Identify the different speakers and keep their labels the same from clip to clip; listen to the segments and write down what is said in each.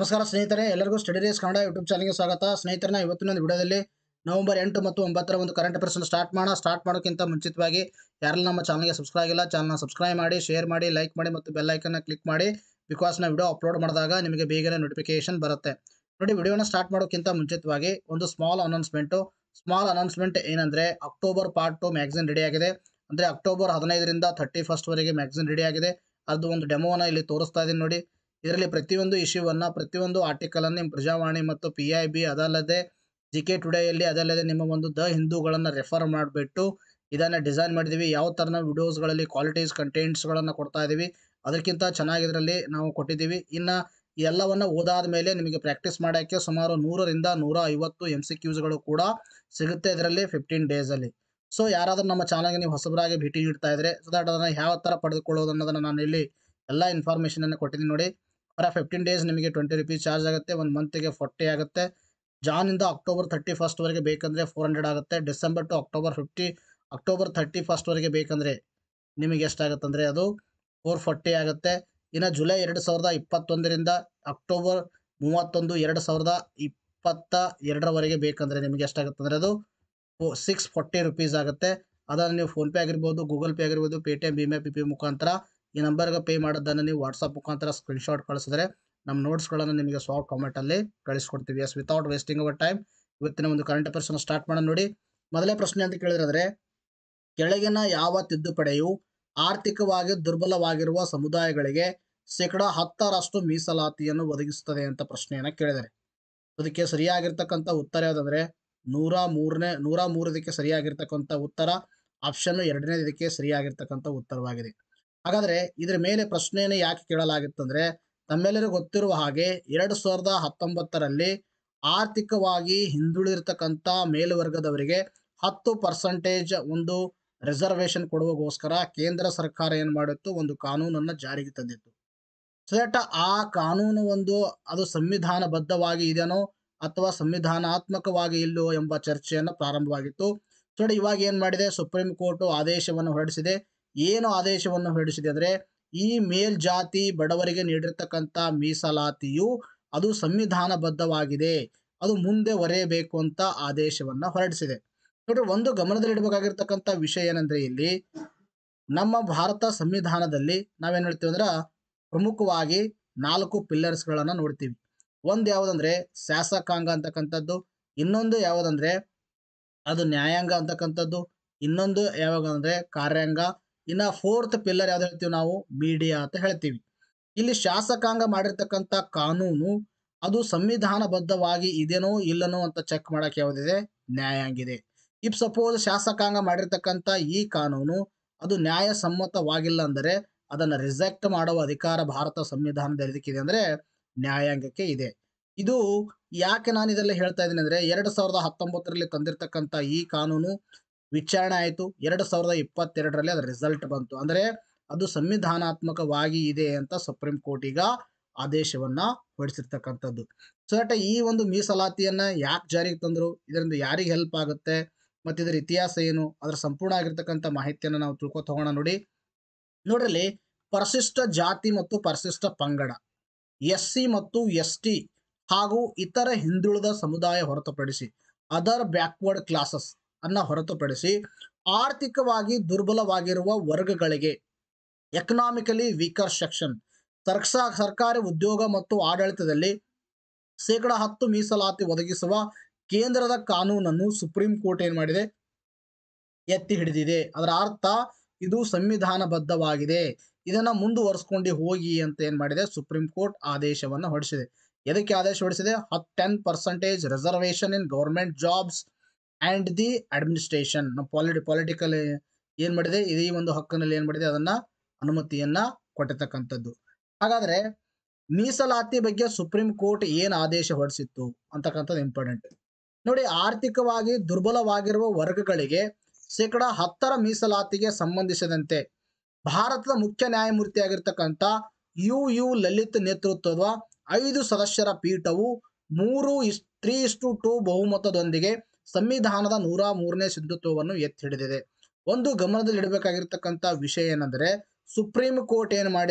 Speaker 1: ನಮಸ್ಕಾರ ಸ್ನೇಹಿತರೆ ಎಲ್ಲರಿಗೂ ಸ್ಟಡಿ ರೇಸ್ ಕನ್ನಡ ಯೂಟ್ಯೂಬ್ ಚಾನಲ್ಗೆ ಸ್ವಾಗತ ಸ್ನೇಹಿತರನ್ನ ಇವತ್ತಿನ ಒಂದು ವಿಡಿಯೋದಲ್ಲಿ ನವೆಂಬರ್ ಎಂಟು ಮತ್ತು ಒಂಬತ್ತರ ಒಂದು ಕರೆಂಟ್ ಅಫೇರ್ಸ್ ಸ್ಟಾರ್ಟ್ ಮಾಡೋಣ ಸ್ಟಾರ್ಟ್ ಮಾಡೋಕ್ಕಿಂತ ಮುಂಚಿತವಾಗಿ ಯಾರೆಲ್ಲ ನಮ್ಮ ಚಾನಲ್ಗೆ ಸಬ್ಸ್ಕ್ರೈಬ್ ಆಗಿಲ್ಲ ಚಾನಲ್ನ ಸಬ್ಸ್ಕ್ರೈಬ್ ಮಾಡಿ ಶೇರ್ ಮಾಡಿ ಲೈಕ್ ಮಾಡಿ ಮತ್ತು ಬೆಲ್ ಐಕನ್ನ ಕ್ಲಿಕ್ ಮಾಡಿ ಬಿಕಾಸ್ ನಾವು ವಿಡಿಯೋ ಅಪ್ಲೋಡ್ ಮಾಡಿದಾಗ ನಿಮಗೆ ಬೇಗನೆ ನೋಟಿಫಿಕೇಶನ್ ಬರುತ್ತೆ ನೋಡಿ ವಿಡಿಯೋನ ಸ್ಟಾರ್ಟ್ ಮಾಡೋಕ್ಕಿಂತ ಮುಂಚಿತವಾಗಿ ಒಂದು ಸ್ಮಾಲ್ ಅನೌನ್ಸ್ಮೆಂಟು ಸ್ಮಾಲ್ ಅನೌನ್ಸ್ಮೆಂಟ್ ಏನಂದರೆ October part two magazine ready ಆಗಿದೆ ಅಂದರೆ ಅಕ್ಟೋಬರ್ ಹದಿನೈದರಿಂದ ಥರ್ಟಿ ಫಸ್ಟ್ವರೆಗೆ ಮ್ಯಾಗ್ಝಿನ್ ರೆಡಿ ಆಗಿದೆ ಅದು ಒಂದು ಡೆಮೋನ ಇಲ್ಲಿ ತೋರಿಸ್ತಾ ಇದ್ದೀನಿ ನೋಡಿ ಇದರಲ್ಲಿ ಪ್ರತಿಯೊಂದು ಇಶ್ಯೂವನ್ನು ಪ್ರತಿಯೊಂದು ಆರ್ಟಿಕಲನ್ನು ನಿಮ್ಮ ಪ್ರಜಾವಾಣಿ ಮತ್ತು ಪಿ ಐ ಬಿ ಅದಲ್ಲದೆ ಜಿ ಕೆ ಟುಡೆಯಲ್ಲಿ ಅದಲ್ಲದೆ ನಿಮ್ಮ ಒಂದು ದ ಹಿಂದೂಗಳನ್ನು ರೆಫರ್ ಮಾಡಿಬಿಟ್ಟು ಇದನ್ನು ಡಿಸೈನ್ ಮಾಡಿದ್ದೀವಿ ಯಾವ ಥರನ ವಿಡಿಯೋಸ್ಗಳಲ್ಲಿ ಕ್ವಾಲಿಟೀಸ್ ಕಂಟೆಂಟ್ಸ್ಗಳನ್ನು ಕೊಡ್ತಾ ಇದ್ದೀವಿ ಅದಕ್ಕಿಂತ ಚೆನ್ನಾಗಿದ್ರಲ್ಲಿ ನಾವು ಕೊಟ್ಟಿದ್ದೀವಿ ಇನ್ನು ಈ ಎಲ್ಲವನ್ನು ಓದಾದ ಮೇಲೆ ನಿಮಗೆ ಪ್ರಾಕ್ಟೀಸ್ ಮಾಡೋಕ್ಕೆ ಸುಮಾರು ನೂರರಿಂದ ನೂರ ಐವತ್ತು ಎಮ್ ಸಿ ಕ್ಯೂಸ್ಗಳು ಕೂಡ ಸಿಗುತ್ತೆ ಇದರಲ್ಲಿ ಫಿಫ್ಟೀನ್ ಡೇಸಲ್ಲಿ ಸೊ ಯಾರಾದರೂ ನಮ್ಮ ಚಾನಲ್ಗೆ ನೀವು ಹೊಸಬರಾಗಿ ಭೇಟಿ ನೀಡ್ತಾ ಇದ್ದರೆ ಸೊ ದಟ್ ಅದನ್ನು ಯಾವ ಥರ ಪಡೆದುಕೊಳ್ಳೋದು ಅನ್ನೋದನ್ನು ನಾನು ಇಲ್ಲಿ ಎಲ್ಲ ಇನ್ಫಾರ್ಮೇಷನನ್ನು ಕೊಟ್ಟಿದ್ದೀನಿ ನೋಡಿ ಫಾರ್ ಫಿಫ್ಟೀನ್ ಡೇಸ್ ನಿಮಗೆ ಟ್ವೆಂಟಿ ರುಪೀಸ್ ಚಾರ್ಜ್ ಆಗುತ್ತೆ ಒಂದು ಮಂತಿಗೆ ಫೋರ್ಟಿ ಆಗುತ್ತೆ ಜಾನಿಂದ ಅಕ್ಟೋಬರ್ ತರ್ಟಿ ಫಸ್ಟ್ವರೆಗೆ ಬೇಕಂದರೆ ಫೋರ್ ಹಂಡ್ರೆಡ್ ಆಗುತ್ತೆ December to October fifty October thirty ಫಸ್ಟ್ವರೆಗೆ ಬೇಕಂದರೆ ನಿಮಗೆ ಎಷ್ಟಾಗುತ್ತೆ ಅಂದರೆ ಅದು ಫೋರ್ ಫೋರ್ಟಿ ಆಗುತ್ತೆ ಇನ್ನು ಜುಲೈ ಎರಡು ಸಾವಿರದ ಇಪ್ಪತ್ತೊಂದರಿಂದ ಅಕ್ಟೋಬರ್ ಮೂವತ್ತೊಂದು ಎರಡು ಸಾವಿರದ ಇಪ್ಪತ್ತ ಎರಡರವರೆಗೆ ಬೇಕಂದರೆ ನಿಮಗೆ ಎಷ್ಟಾಗುತ್ತೆ ಅಂದರೆ ಅದು ಸಿಕ್ಸ್ ಫೋರ್ಟಿ ರುಪೀಸ್ ಆಗುತ್ತೆ ಅದನ್ನು ನೀವು ಫೋನ್ಪೇ ಆಗಿರ್ಬೋದು ಗೂಗಲ್ ಪೇ ಆಗಿರ್ಬೋದು ಪೇ ಟಿ ಎಮ್ ಭೀಮೆ ಪಿ ಪಿ ಮುಖಾಂತರ ಈ ನಂಬರ್ಗೆ ಪೇ ಮಾಡೋದನ್ನು ನೀವು ವಾಟ್ಸಪ್ ಮುಖಾಂತರ ಸ್ಕ್ರೀನ್ಶಾಟ್ ಕಳಿಸಿದ್ರೆ ನಮ್ಮ ನೋಟ್ಸ್ಗಳನ್ನು ನಿಮಗೆ ಸಾಫ್ಟ್ ಕಾಮೆಂಟಲ್ಲಿ ಕಳಿಸ್ಕೊಡ್ತೀವಿ yes without wasting our time ಇವತ್ತಿನ ಒಂದು ಕರೆಂಟ್ ಅಫೇರ್ಸನ್ನು ಸ್ಟಾರ್ಟ್ ಮಾಡೋಣ ನೋಡಿ ಮೊದಲೇ ಪ್ರಶ್ನೆ ಅಂತ ಕೇಳಿದ್ರೆ ಕೆಳಗಿನ ಯಾವ ತಿದ್ದುಪಡಿಯು ಆರ್ಥಿಕವಾಗಿ ದುರ್ಬಲವಾಗಿರುವ ಸಮುದಾಯಗಳಿಗೆ ಶೇಕಡ ಹತ್ತರಷ್ಟು ಮೀಸಲಾತಿಯನ್ನು ಒದಗಿಸುತ್ತದೆ ಅಂತ ಪ್ರಶ್ನೆಯನ್ನು ಕೇಳಿದರೆ ಅದಕ್ಕೆ ಸರಿಯಾಗಿರ್ತಕ್ಕಂಥ ಉತ್ತರ ಯಾವುದಂದ್ರೆ ನೂರ ಮೂರನೇ ನೂರ ಮೂರು ಇದಕ್ಕೆ ಸರಿಯಾಗಿರ್ತಕ್ಕಂಥ ಉತ್ತರ ಆಪ್ಷನ್ ಎರಡನೇ ಇದಕ್ಕೆ ಸರಿಯಾಗಿರ್ತಕ್ಕಂಥ ಉತ್ತರವಾಗಿದೆ ಹಾಗಾದರೆ ಇದರ ಮೇಲೆ ಪ್ರಶ್ನೆಯನ್ನು ಯಾಕೆ ಕೇಳಲಾಗಿತ್ತಂದ್ರೆ ತಮ್ಮೆಲ್ಲರಿಗೂ ಗೊತ್ತಿರುವ ಹಾಗೆ ಎರಡು ಸಾವಿರದ ಹತ್ತೊಂಬತ್ತರಲ್ಲಿ ಆರ್ಥಿಕವಾಗಿ ಹಿಂದುಳಿದಿರ್ತಕ್ಕಂಥ ಮೇಲ್ವರ್ಗದವರಿಗೆ ಹತ್ತು ಪರ್ಸೆಂಟೇಜ್ ಒಂದು ರಿಸರ್ವೇಷನ್ ಕೊಡುವಗೋಸ್ಕರ ಕೇಂದ್ರ ಸರ್ಕಾರ ಏನು ಮಾಡಿತ್ತು ಒಂದು ಕಾನೂನನ್ನು ಜಾರಿಗೆ ತಂದಿತ್ತು ಸೊ ದಟ್ ಆ ಕಾನೂನು ಒಂದು ಅದು ಸಂವಿಧಾನಬದ್ಧವಾಗಿ ಇದೆಯೋ ಅಥವಾ ಸಂವಿಧಾನಾತ್ಮಕವಾಗಿ ಇಲ್ಲೋ ಎಂಬ ಚರ್ಚೆಯನ್ನು ಪ್ರಾರಂಭವಾಗಿತ್ತು ಸೊ ಇವಾಗ ಏನು ಮಾಡಿದೆ ಸುಪ್ರೀಂ ಕೋರ್ಟು ಆದೇಶವನ್ನು ಹೊರಡಿಸಿದೆ ಏನು ಆದೇಶವನ್ನು ಹೊರಡಿಸಿದೆ ಅಂದರೆ ಈ ಮೇಲ್ಜಾತಿ ಬಡವರಿಗೆ ನೀಡಿರ್ತಕ್ಕಂಥ ಮೀಸಲಾತಿಯು ಅದು ಸಂವಿಧಾನಬದ್ಧವಾಗಿದೆ ಅದು ಮುಂದೆ ಒರೆಯಬೇಕು ಅಂತ ಆದೇಶವನ್ನು ಹೊರಡಿಸಿದೆ ನೋಡ್ರಿ ಒಂದು ಗಮನದಲ್ಲಿಡಬೇಕಾಗಿರ್ತಕ್ಕಂಥ ವಿಷಯ ಏನಂದ್ರೆ ಇಲ್ಲಿ ನಮ್ಮ ಭಾರತ ಸಂವಿಧಾನದಲ್ಲಿ ನಾವೇನು ಹೇಳ್ತೀವಿ ಅಂದ್ರೆ ಪ್ರಮುಖವಾಗಿ ನಾಲ್ಕು ಪಿಲ್ಲರ್ಸ್ಗಳನ್ನು ನೋಡ್ತೀವಿ ಒಂದು ಯಾವುದಂದ್ರೆ ಶಾಸಕಾಂಗ ಅಂತಕ್ಕಂಥದ್ದು ಇನ್ನೊಂದು ಯಾವುದಂದ್ರೆ ಅದು ನ್ಯಾಯಾಂಗ ಅಂತಕ್ಕಂಥದ್ದು ಇನ್ನೊಂದು ಯಾವಾಗ ಅಂದ್ರೆ ಕಾರ್ಯಾಂಗ ಇನ್ನು ಫೋರ್ತ್ ಪಿಲ್ಲರ್ ಯಾವ್ದು ಹೇಳ್ತೀವಿ ನಾವು ಮೀಡಿಯಾ ಅಂತ ಹೇಳ್ತೀವಿ ಇಲ್ಲಿ ಶಾಸಕಾಂಗ ಮಾಡಿರ್ತಕ್ಕಂಥ ಕಾನೂನು ಅದು ಸಂವಿಧಾನಬದ್ಧವಾಗಿ ಇದೆನೋ ಇಲ್ಲನೋ ಅಂತ ಚೆಕ್ ಮಾಡಕ್ಕೆ ಯಾವುದಿದೆ ನ್ಯಾಯಾಂಗಿದೆ ಇಫ್ ಸಪೋಸ್ ಶಾಸಕಾಂಗ ಮಾಡಿರ್ತಕ್ಕಂಥ ಈ ಕಾನೂನು ಅದು ನ್ಯಾಯಸಮ್ಮತವಾಗಿಲ್ಲ ಅಂದರೆ ಅದನ್ನು ರಿಜೆಕ್ಟ್ ಮಾಡುವ ಅಧಿಕಾರ ಭಾರತ ಸಂವಿಧಾನದಲ್ಲಿ ಇದಕ್ಕಿದೆ ಅಂದರೆ ನ್ಯಾಯಾಂಗಕ್ಕೆ ಇದೆ ಇದು ಯಾಕೆ ನಾನು ಇದೆಲ್ಲ ಹೇಳ್ತಾ ಇದ್ದೀನಿ ಅಂದರೆ ಎರಡು ಸಾವಿರದ ಹತ್ತೊಂಬತ್ತರಲ್ಲಿ ತಂದಿರತಕ್ಕಂಥ ಈ ಕಾನೂನು ವಿಚಾರಣೆ ಆಯಿತು ಎರಡು ಸಾವಿರದ ಇಪ್ಪತ್ತೆರಡರಲ್ಲಿ ಅದರ ರಿಸಲ್ಟ್ ಬಂತು ಅಂದರೆ ಅದು ಸಂವಿಧಾನಾತ್ಮಕವಾಗಿ ಇದೆ ಅಂತ ಸುಪ್ರೀಂ ಕೋರ್ಟ್ ಈಗ ಆದೇಶವನ್ನು ಹೊರಡಿಸಿರ್ತಕ್ಕಂಥದ್ದು ಸೊ ದಟ್ ಈ ಒಂದು ಮೀಸಲಾತಿಯನ್ನು ಯಾಕೆ ಜಾರಿಗೆ ತಂದರು ಇದರಿಂದ ಯಾರಿಗೆ ಹೆಲ್ಪ್ ಆಗುತ್ತೆ ಮತ್ತು ಇದರ ಇತಿಹಾಸ ಏನು ಅದರ ಸಂಪೂರ್ಣ ಆಗಿರ್ತಕ್ಕಂಥ ಮಾಹಿತಿಯನ್ನು ನಾವು ತಿಳ್ಕೊ ತಗೋಣ ನೋಡಿ ನೋಡ್ರಲ್ಲಿ ಪರಿಶಿಷ್ಟ ಜಾತಿ ಮತ್ತು ಪರಿಶಿಷ್ಟ ಪಂಗಡ ಎಸ್ ಸಿ ಮತ್ತು ಎಸ್ ಟಿ ಹಾಗೂ ಇತರ ಹಿಂದುಳಿದ ಸಮುದಾಯ ಹೊರತುಪಡಿಸಿ ಅದರ್ ಬ್ಯಾಕ್ವರ್ಡ್ ಕ್ಲಾಸಸ್ ಅನ್ನ ಹೊರತುಪಡಿಸಿ ಆರ್ಥಿಕವಾಗಿ ದುರ್ಬಲವಾಗಿರುವ ವರ್ಗಗಳಿಗೆ ಎಕನಾಮಿಕಲಿ ವೀಕರ್ ಸೆಕ್ಷನ್ ಸರ್ಕಾ ಸರ್ಕಾರಿ ಉದ್ಯೋಗ ಮತ್ತು ಆಡಳಿತದಲ್ಲಿ ಶೇಕಡ ಹತ್ತು ಮೀಸಲಾತಿ ಒದಗಿಸುವ ಕೇಂದ್ರದ ಕಾನೂನನ್ನು ಸುಪ್ರೀಂ ಕೋರ್ಟ್ ಏನು ಮಾಡಿದೆ ಎತ್ತಿ ಹಿಡಿದಿದೆ ಅದರ ಅರ್ಥ ಇದು ಸಂವಿಧಾನಬದ್ಧವಾಗಿದೆ ಇದನ್ನ ಮುಂದುವರಿಸ್ಕೊಂಡು ಹೋಗಿ ಅಂತ ಏನ್ ಮಾಡಿದೆ ಸುಪ್ರೀಂ ಕೋರ್ಟ್ ಆದೇಶವನ್ನು ಹೊರಡಿಸಿದೆ ಎದಕ್ಕೆ ಆದೇಶ ಹೊರಡಿಸಿದೆ ಹತ್ ten percentage reservation in government jobs and the administration polity political ಏನು ಮಾಡಿದೆ ಈ ಒಂದು ಹಕ್ಕಿನಲ್ಲಿ ಏನು ಮಾಡಿದೆ ಅದನ್ನ ಅನುಮತಿಯನ್ನ ಕೊಟ್ಟಿರ್ತಕ್ಕಂಥದ್ದು ಹಾಗಾದ್ರೆ ಮೀಸಲಾತಿ ಬಗ್ಗೆ ಸುಪ್ರೀಂ ಕೋರ್ಟ್ ಏನು ಆದೇಶ ಹೊರಡಿಸಿತ್ತು ಅಂತಕ್ಕಂಥದ್ದು ಇಂಪಾರ್ಟೆಂಟ್ ನೋಡಿ ಆರ್ಥಿಕವಾಗಿ ದುರ್ಬಲವಾಗಿರುವ ವರ್ಗಗಳಿಗೆ ಶೇಕಡ ಹತ್ತರ ಮೀಸಲಾತಿಗೆ ಸಂಬಂಧಿಸಿದಂತೆ ಭಾರತದ ಮುಖ್ಯ ನ್ಯಾಯಮೂರ್ತಿಯಾಗಿರ್ತಕ್ಕಂಥ ಯು ಯು ಲಲಿತ್ ನೇತೃತ್ವದ ಐದು ಸದಸ್ಯರ ಪೀಠವು ಮೂರು ಇಸ್ ತ್ರೀ ಇಸ್ಟು ಟು ಬಹುಮತದೊಂದಿಗೆ ಸಂವಿಧಾನದ ನೂರ ಮೂರನೇ ಸಿಂಧುತ್ವವನ್ನು ಎತ್ತಿ ಹಿಡಿದಿದೆ ಒಂದು ಗಮನದಲ್ಲಿಡಬೇಕಾಗಿರ್ತಕ್ಕಂಥ ವಿಷಯ ಏನಂದ್ರೆ ಸುಪ್ರೀಂ ಕೋರ್ಟ್ ಏನು ಮಾಡಿದೆ